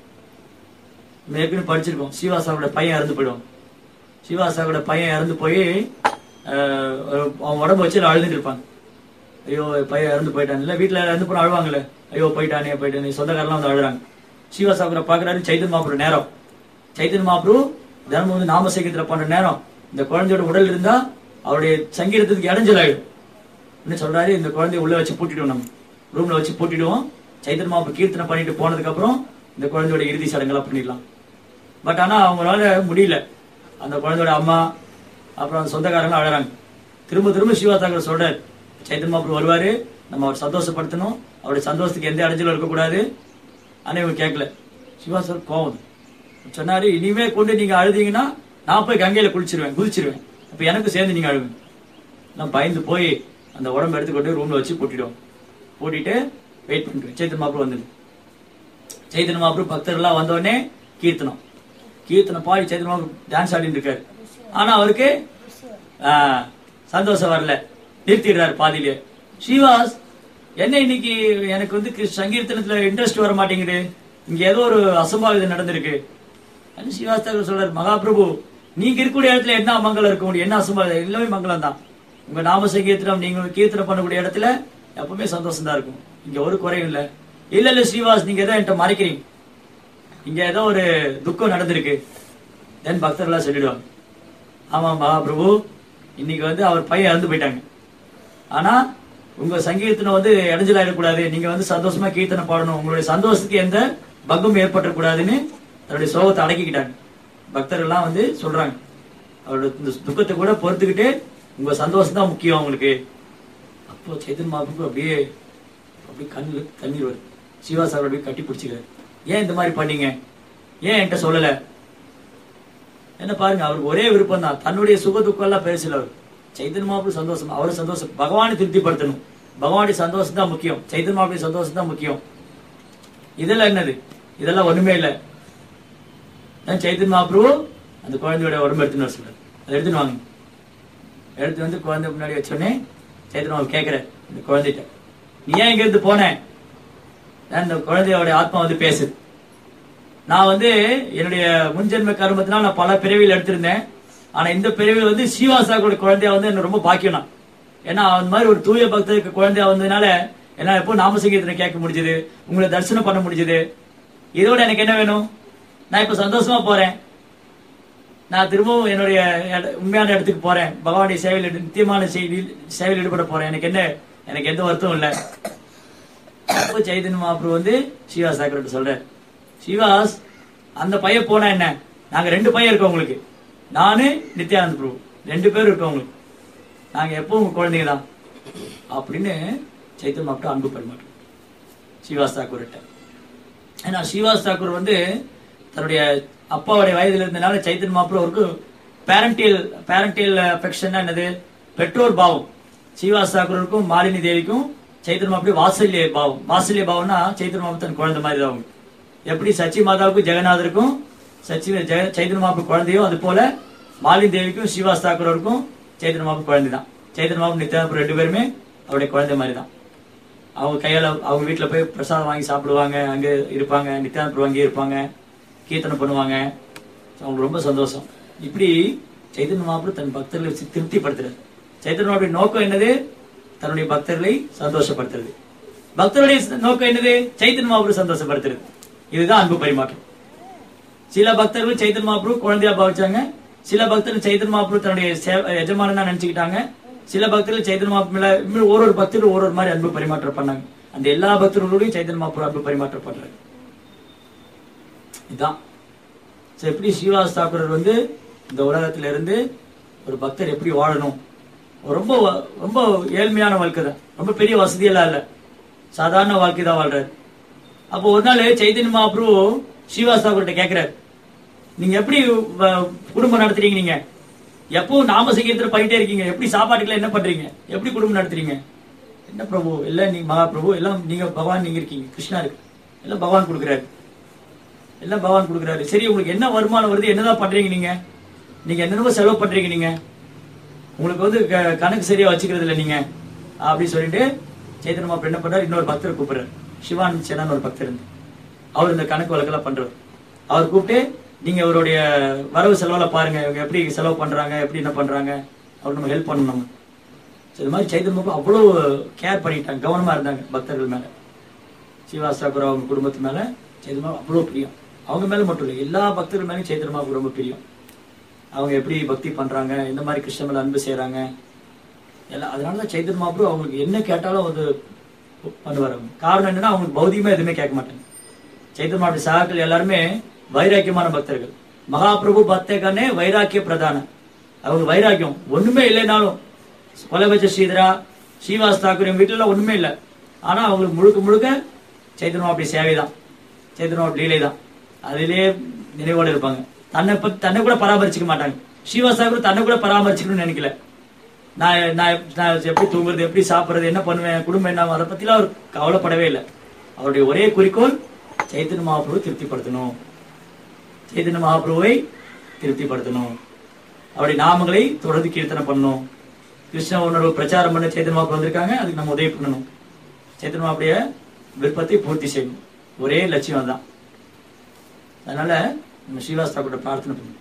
நம்ம ஏற்கனவே படிச்சிருக்கோம் ஸ்ரீவாசாவோட பையன் இறந்து போயிடும் ஸ்ரீவாசாவோட பையன் இறந்து போய் ஆஹ், அவன் உடம்பு வச்சு அழுதுட்டு இருப்பாங்க ஐயோ பையன் இறந்து போயிட்டான் இல்ல வீட்டுல இறந்து போன அழுவாங்கல்ல ஐயோ போயிட்டானே போயிட்டானே சொந்தக்காரெல்லாம் வந்து அழுறாங்க ஸ்ரீவாசாக்குற பாக்குறாரு சைத்தன் மாப்ரு நேரம் சைத்தன் மாப்ரு தினமும் வந்து நாம சங்கீதத்துல பண்ற நேரம் இந்த குழந்தையோட உடல் இருந்தா அவருடைய சங்கீதத்துக்கு இடைஞ்சல் ஆயிடும் என்ன சொல்றாரு இந்த குழந்தைய உள்ள வச்சு பூட்டிடுவோம் நம்ம ரூம்ல வச்சு பூட்டிடுவோம் சைத்தன் மாப்பு கீர்த்தனை பண்ணிட்டு போனதுக்கு அப்புறம் இந்த குழந்தையோட இறுதி சடங்கெல்லாம் பண்ணிடலாம் பட் ஆனா அவங்களால முடியல அந்த குழந்தையோட அம்மா அப்புறம் அந்த சொந்தக்காரங்க அழறாங்க திரும்ப திரும்ப சிவாதாகர் சொல்றாரு சைத்தன் மாப்பு வருவாரு நம்ம அவர் சந்தோஷப்படுத்தணும் அவருடைய சந்தோஷத்துக்கு எந்த அடைஞ்சலும் இருக்கக்கூடாது ஆனா இவங்க கேட்கல சிவா சார் கோவம் சொன்னாரு இனிமே கொண்டு நீங்க அழுதீங்கன்னா நான் போய் கங்கையில குளிச்சிருவேன் குதிச்சிருவேன் அப்ப எனக்கு சேர்ந்து நீங்க அழுவேன் நான் பயந்து போய் அந்த உடம்பு எடுத்துக்கொண்டு ரூம்ல வச்சு பூட்டிடுவோம் பூட்டிட்டு வெயிட் பண்ணிட்டு சைத்தன் மாப்பிள்ள வந்துடு சைத்தன் மாப்பிள்ள பக்தர்கள்லாம் வந்த உடனே கீர்த்தனம் கீர்த்தனம் பாடி சைத்தன் மாப்பிள்ள டான்ஸ் ஆடிட்டு இருக்காரு ஆனா அவருக்கு ஆ, சந்தோஷம் வரல நிறுத்திடுறாரு பாதியிலே ஸ்ரீவாஸ் என்ன இன்னைக்கு எனக்கு வந்து கிருஷ்ண சங்கீர்த்தனத்துல இன்ட்ரெஸ்ட் வர மாட்டேங்குது இங்க ஏதோ ஒரு அசம்பாவிதம் நடந்திருக்கு அது ஸ்ரீவாஸ்தவர் சொல்றாரு மகாபிரபு நீங்க இருக்கக்கூடிய இடத்துல என்ன மங்களம் இருக்க முடியும் என்ன அசம்பாவிதம் எல்லாமே மங்களம் தான் உங்க நாம சங்கீர்த்தனம் நீங்க கீர்த்தனம் பண்ணக்கூடிய இடத்துல எப்பவுமே சந்தோஷம் தான் இருக்கும் இங்க ஒரு குறையும் இல்ல இல்ல இல்ல ஸ்ரீவாஸ் நீங்க ஏதோ என்கிட்ட மறைக்கிறீங்க இங்க ஏதோ ஒரு துக்கம் நடந்திருக்கு தென் பக்தர்களா சொல்லிடுவாங்க ஆமா மகாபிரபு இன்னைக்கு வந்து அவர் பையன் இறந்து போயிட்டாங்க ஆனா உங்க சங்கீர்த்தனம் வந்து இடைஞ்சலாயிடக்கூடாது நீங்க வந்து சந்தோஷமா கீர்த்தனை பாடணும் உங்களுடைய சந்தோஷத்துக்கு எந்த பங்கும் ஏற்பட்டக்கூடாதுன்னு தன்னுடைய சோகத்தை அடக்கிக்கிட்டாங்க பக்தர்கள்லாம் வந்து சொல்றாங்க அவரோட இந்த துக்கத்தை கூட பொறுத்துக்கிட்டு உங்க சந்தோஷம் தான் முக்கியம் உங்களுக்கு அப்போ சைத்தன் மாபுக்கு அப்படியே அப்படியே கண்ணுல தண்ணீர் வருது சிவா சார் அப்படியே கட்டி பிடிச்சிக்கிறாரு ஏன் இந்த மாதிரி பண்ணீங்க ஏன் என்கிட்ட சொல்லல என்ன பாருங்க அவருக்கு ஒரே விருப்பம் தான் தன்னுடைய சுக துக்கம் எல்லாம் பேசல அவர் சைத்தன்ய மாப்பிள்ளை சந்தோஷம் அவரு சந்தோஷம் பகவானை திருப்திப்படுத்தணும் பகவானுடைய சந்தோஷம் தான் முக்கியம் சைத்தன்ய மாப்பிள்ளை சந்தோஷம் தான் முக்கியம் இதெல்லாம் என்னது இதெல்லாம் ஒண்ணுமே இல்லை தான் சைத்தன்ய மகாபிரபு அந்த குழந்தையோட உடம்பு எடுத்துன்னு வர சொல்றாரு அதை எடுத்துன்னு வாங்க எடுத்து வந்து குழந்தை முன்னாடி வச்சோடனே சைத்தன்ய மாபு கேட்கிறார் இந்த குழந்தைகிட்ட நீ ஏன் இங்க இருந்து போன நான் இந்த குழந்தையோட ஆத்மா வந்து பேசுது நான் வந்து என்னுடைய முன்ஜென்ம கர்மத்தினால் நான் பல பிறவியில் எடுத்திருந்தேன் ஆனா இந்த பிறவியில் வந்து ஸ்ரீவாசாவோட குழந்தையா வந்து எனக்கு ரொம்ப பாக்கியம் நான் ஏன்னா அந்த மாதிரி ஒரு தூய பக்தருக்கு குழந்தையா வந்ததுனால என்னால எப்போ நாம சங்கீதத்தை கேட்க முடிஞ்சது உங்களை தரிசனம் பண்ண முடிஞ்சது இதோட எனக்கு என்ன வேணும் நான் இப்ப சந்தோஷமா போறேன் நான் திரும்பவும் என்னுடைய இட- உண்மையான இடத்துக்கு போறேன் பகவானுடைய சேவையில் ஈடு- நித்தியமான செய்தியில் சேவையில் ஈடுபட போறேன் எனக்கு என்ன எனக்கு எந்த வருத்தம் இல்லை அப்போ சைதன்ய மகாபிரபு வந்து ஸ்ரீவாஸ் தாக்கர்கிட்ட சொல்றாரு ஸ்ரீவாஸ் அந்த பையன் போனா என்ன நாங்க ரெண்டு பையன் இருக்கோம் உங்களுக்கு நானு நித்யானந்த பிரபு ரெண்டு பேரும் இருக்கோம் உங்களுக்கு நாங்க எப்பவும் உங்க குழந்தைங்க தான் அப்படின்னு சைத்தன்ய மகாபிரபு அன்பு பரிமாற்றம் ஸ்ரீவாஸ் தாக்கூர்கிட்ட ஏன்னா ஸ்ரீவாஸ் தாக்கூர் வந்து தன்னுடைய அப்பாவுடைய வயதுல இருந்தனால சைத்தன்ய மகாபிரபு அவருக்கு பேரண்டியல் பேரண்டியல் அஃபெக்ஷன் என்னது பெற்றோர் பாவம் ஸ்ரீவாஸ் தாக்கூருக்கும் மாலினி தேவிக்கும் சைத்தன்ய மகாபிரபு வாத்சல்ய பாவம் வாத்சல்ய பாவம்னா சைத்தன்ய மகாபிரபு தன் குழந்தை மாதிரி தான் அவங்க எப்படி சச்சி மாதாவுக்கும் ஜெகநாதருக்கும் சச்சி ஜெக- சைத்தன்ய மகாபிரபு குழந்தையோ அது போல மாலினி தேவிக்கும் ஸ்ரீவாஸ் தாக்கூருக்கும் சைத்தன்ய மகாபிரபு குழந்தை தான் சைத்தன்ய மகாபிரபு நித்யானந்த ரெண்டு பேருமே அவருடைய குழந்தை மாதிரி தான் அவங்க கையால அவங்க வீட்டுல போய் பிரசாதம் வாங்கி சாப்பிடுவாங்க அங்க இருப்பாங்க நித்யானந்த அங்கேயே இருப்பாங்க கீர்த்தனை பண்ணுவாங்க So, அவங்களுக்கு ரொம்ப சந்தோஷம் இப்படி சைத்தன்ய மகாபுரம் தன் பக்தர்களை வச்சு திருப்திப்படுத்துறது சைத்தன்ய மகாபுரம் நோக்கம் என்னது தன்னுடைய பக்தர்களை சந்தோஷப்படுத்துறது பக்தருடைய நோக்கம் என்னது சைத்தன்ய மகாபுரம் சந்தோஷப்படுத்துறது இதுதான் அன்பு பரிமாற்றம் சில பக்தர்கள் சைத்தன்ய மகாபுரு குழந்தையா பாவிச்சாங்க சில பக்தர்கள் சைத்தன்ய மகாபுரு தன்னுடைய சேவ- எஜமானனா நினைச்சுக்கிட்டாங்க சில பக்தர்கள் சைத்தன்ய மகாபுரம் மேல இன்னும் ஒரு ஒரு பக்தர்கள் ஒரு ஒரு மாதிரி அன்பு பரிமாற்றம் பண்ணாங்க அந்த எல்லா பக்தர்களோடையும் சைத்தன்ய மகாபுரு அன்பு பரிமாற்றம் பண்றாரு இதான் So, எப்படி ஸ்ரீவாஸ் தாக்கூரர் வந்து இந்த உலகத்துல இருந்து ஒரு பக்தர் எப்படி வாழணும் ரொம்ப வ- ரொம்ப ஏழ்மையான வாழ்க்கை தான் ரொம்ப பெரிய வசதியெல்லாம் இல்ல சாதாரண வாழ்க்கை தான் வாழ்றாரு அப்போ ஒரு நாள் சைத்தன்ய மகாபிரபு ஸ்ரீவாஸ் தாக்கூர்கிட்ட கேக்குறாரு நீங்க எப்படி வ- குடும்பம் நடத்துறீங்க நீங்க எப்பவும் நாம சங்கீதத்துல பண்ணிட்டே இருக்கீங்க எப்படி சாப்பாட்டுக்குலாம் என்ன பண்றீங்க எப்படி குடும்பம் நடத்துறீங்க என்ன பிரபு எல்லாம் நீங்க மகா பிரபு எல்லாம் நீங்க பகவான் நீங்க இருக்கீங்க கிருஷ்ணா இருக்கு எல்லாம் பகவான் கொடுக்குறாரு எல்லாம் பகவான் கொடுக்குறாரு சரி உங்களுக்கு என்ன வருமானம் வருது என்னதான் பண்றீங்க நீங்க நீங்க என்னென்னமோ செலவு பண்றீங்க நீங்க உங்களுக்கு வந்து க- கணக்கு சரியா வச்சுக்கிறது இல்ல நீங்க அப்படின்னு சொல்லிட்டு சைத்தன்ய மாப்பிள்ளை என்ன பண்றாரு இன்னொரு பக்தரை கூப்பிடுறாரு சிவான் சேனான்னு ஒரு பக்தர் இருந்து அவர் இந்த கணக்கு வழக்கெல்லாம் பண்றாரு அவர் கூப்பிட்டு நீங்க அவருடைய வரவு செலவெல்லாம் பாருங்க இவங்க எப்படி செலவு பண்றாங்க எப்படி என்ன பண்றாங்க அவர் நம்ம ஹெல்ப் பண்ணணும் நம்ம So, இது மாதிரி சைத்தன்ய மாப்பிள்ளை அவ்வளவு கேர் பண்ணிட்டாங்க கவனமா இருந்தாங்க பக்தர்கள் மேல ஸ்ரீவாஸ் தாக்கூர் அவங்க குடும்பத்து மேல சைத்தன்ய மாபு அவ்வளவு பிரியம் அவங்க மேல மட்டும் இல்லை எல்லா பக்தர்கள் மேலும் சைத்தன்ய மாபு ரொம்ப பிரியம் அவங்க எப்படி பக்தி பண்றாங்க எந்த மாதிரி கிருஷ்ண மேல அன்பு செய்றாங்க எல்லாம் அதனாலதான் சைத்தன்ய மாபு அவங்களுக்கு என்ன கேட்டாலும் அது பண்ணுவார் அவங்க காரணம் என்னன்னா அவங்களுக்கு பௌதிகமா எதுவுமே கேட்க மாட்டாங்க சைத்தன்ய மாபு சகாக்கள் எல்லாருமே வைராக்கியமான பக்தர்கள் மகாபிரபு பக்தகனே வைராக்கிய பிரதான அவங்க வைராக்கியம் ஒண்ணுமே இல்லைனாலும் கொலை வச்ச ஸ்ரீதரா ஸ்ரீவாஸ் தாக்கூர் எங்க வீட்டுல எல்லாம் ஒண்ணுமே இல்லை ஆனா அவங்களுக்கு முழுக்க முழுக்க சைத்தன்ய அப்படி சேவை தான் சைத்தன்ய லீலை தான் அதிலே நினைவோடு இருப்பாங்க தன்னை பத்தி தன்னை கூட பராமரிச்சுக்க மாட்டாங்க ஸ்ரீவாஸ் தாக்கூர் தன்னை கூட பராமரிச்சுக்கணும்னு நினைக்கல நான் நான் நான் எப்படி தூங்குறது எப்படி சாப்பிடுறது என்ன பண்ணுவேன் குடும்பம் என்ன அதை பத்திலாம் அவர் கவலைப்படவே இல்லை அவருடைய ஒரே குறிக்கோள் சைத்தன்ய மகாபிரபு திருப்திப்படுத்தணும் சைத்தன்ய மகாபிரபுவை திருப்திப்படுத்தணும் அவருடைய நாமங்களை தொடர்ந்து கீர்த்தனை பண்ணணும் கிருஷ்ண உணர்வு பிரச்சாரம் பண்ண சைத்தன்ய மகாபிரபு வந்திருக்காங்க அதுக்கு நம்ம உதவி பண்ணணும் சைத்தன்ய மகாபிரபுடைய விருப்பத்தை பூர்த்தி செய்யணும் ஒரே லட்சியம் தான் அதனால நம்ம ஸ்ரீவாஸ் தாக்கூட பிரார்த்தனை பண்ணணும்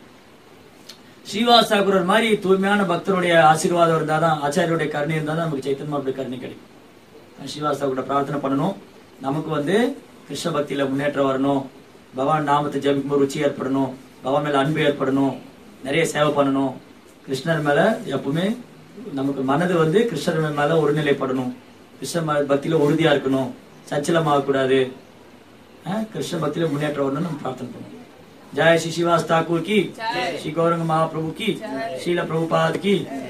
ஸ்ரீவாஸ் தாக்கூர் மாதிரி தூய்மையான பக்தருடைய ஆசீர்வாதம் இருந்தாதான் ஆச்சாரியுடைய கருணை இருந்தாதான் நமக்கு சைத்தன்ய மகாபிரபு கருணை கிடைக்கும் ஸ்ரீவாஸ் தாக்கூட பிரார்த்தனை பண்ணணும் நமக்கு வந்து கிருஷ்ண பக்தியில முன்னேற்றம் வரணும் பகவான் நாமத்தை ஜபிக்கும்போது ருச்சி ஏற்படணும் பகவான் மேல அன்பு ஏற்படணும் நிறைய சேவை பண்ணணும் கிருஷ்ணர் மேல எப்பவுமே நமக்கு மனது வந்து கிருஷ்ணர் மேல ஒருநிலைப்படணும் கிருஷ்ண ம- பக்தியில உறுதியா இருக்கணும் சச்சலமாக கூடாது அஹ், கிருஷ்ண பக்தியில முன்னேற்றம் வரணும்னு நம்ம பிரார்த்தனை பண்ணுவோம் ஜெய ஸ்ரீ சிவாஸ் தாக்கூர் की श्री गौरंग महाप्रभु की शीला प्रभुपाद की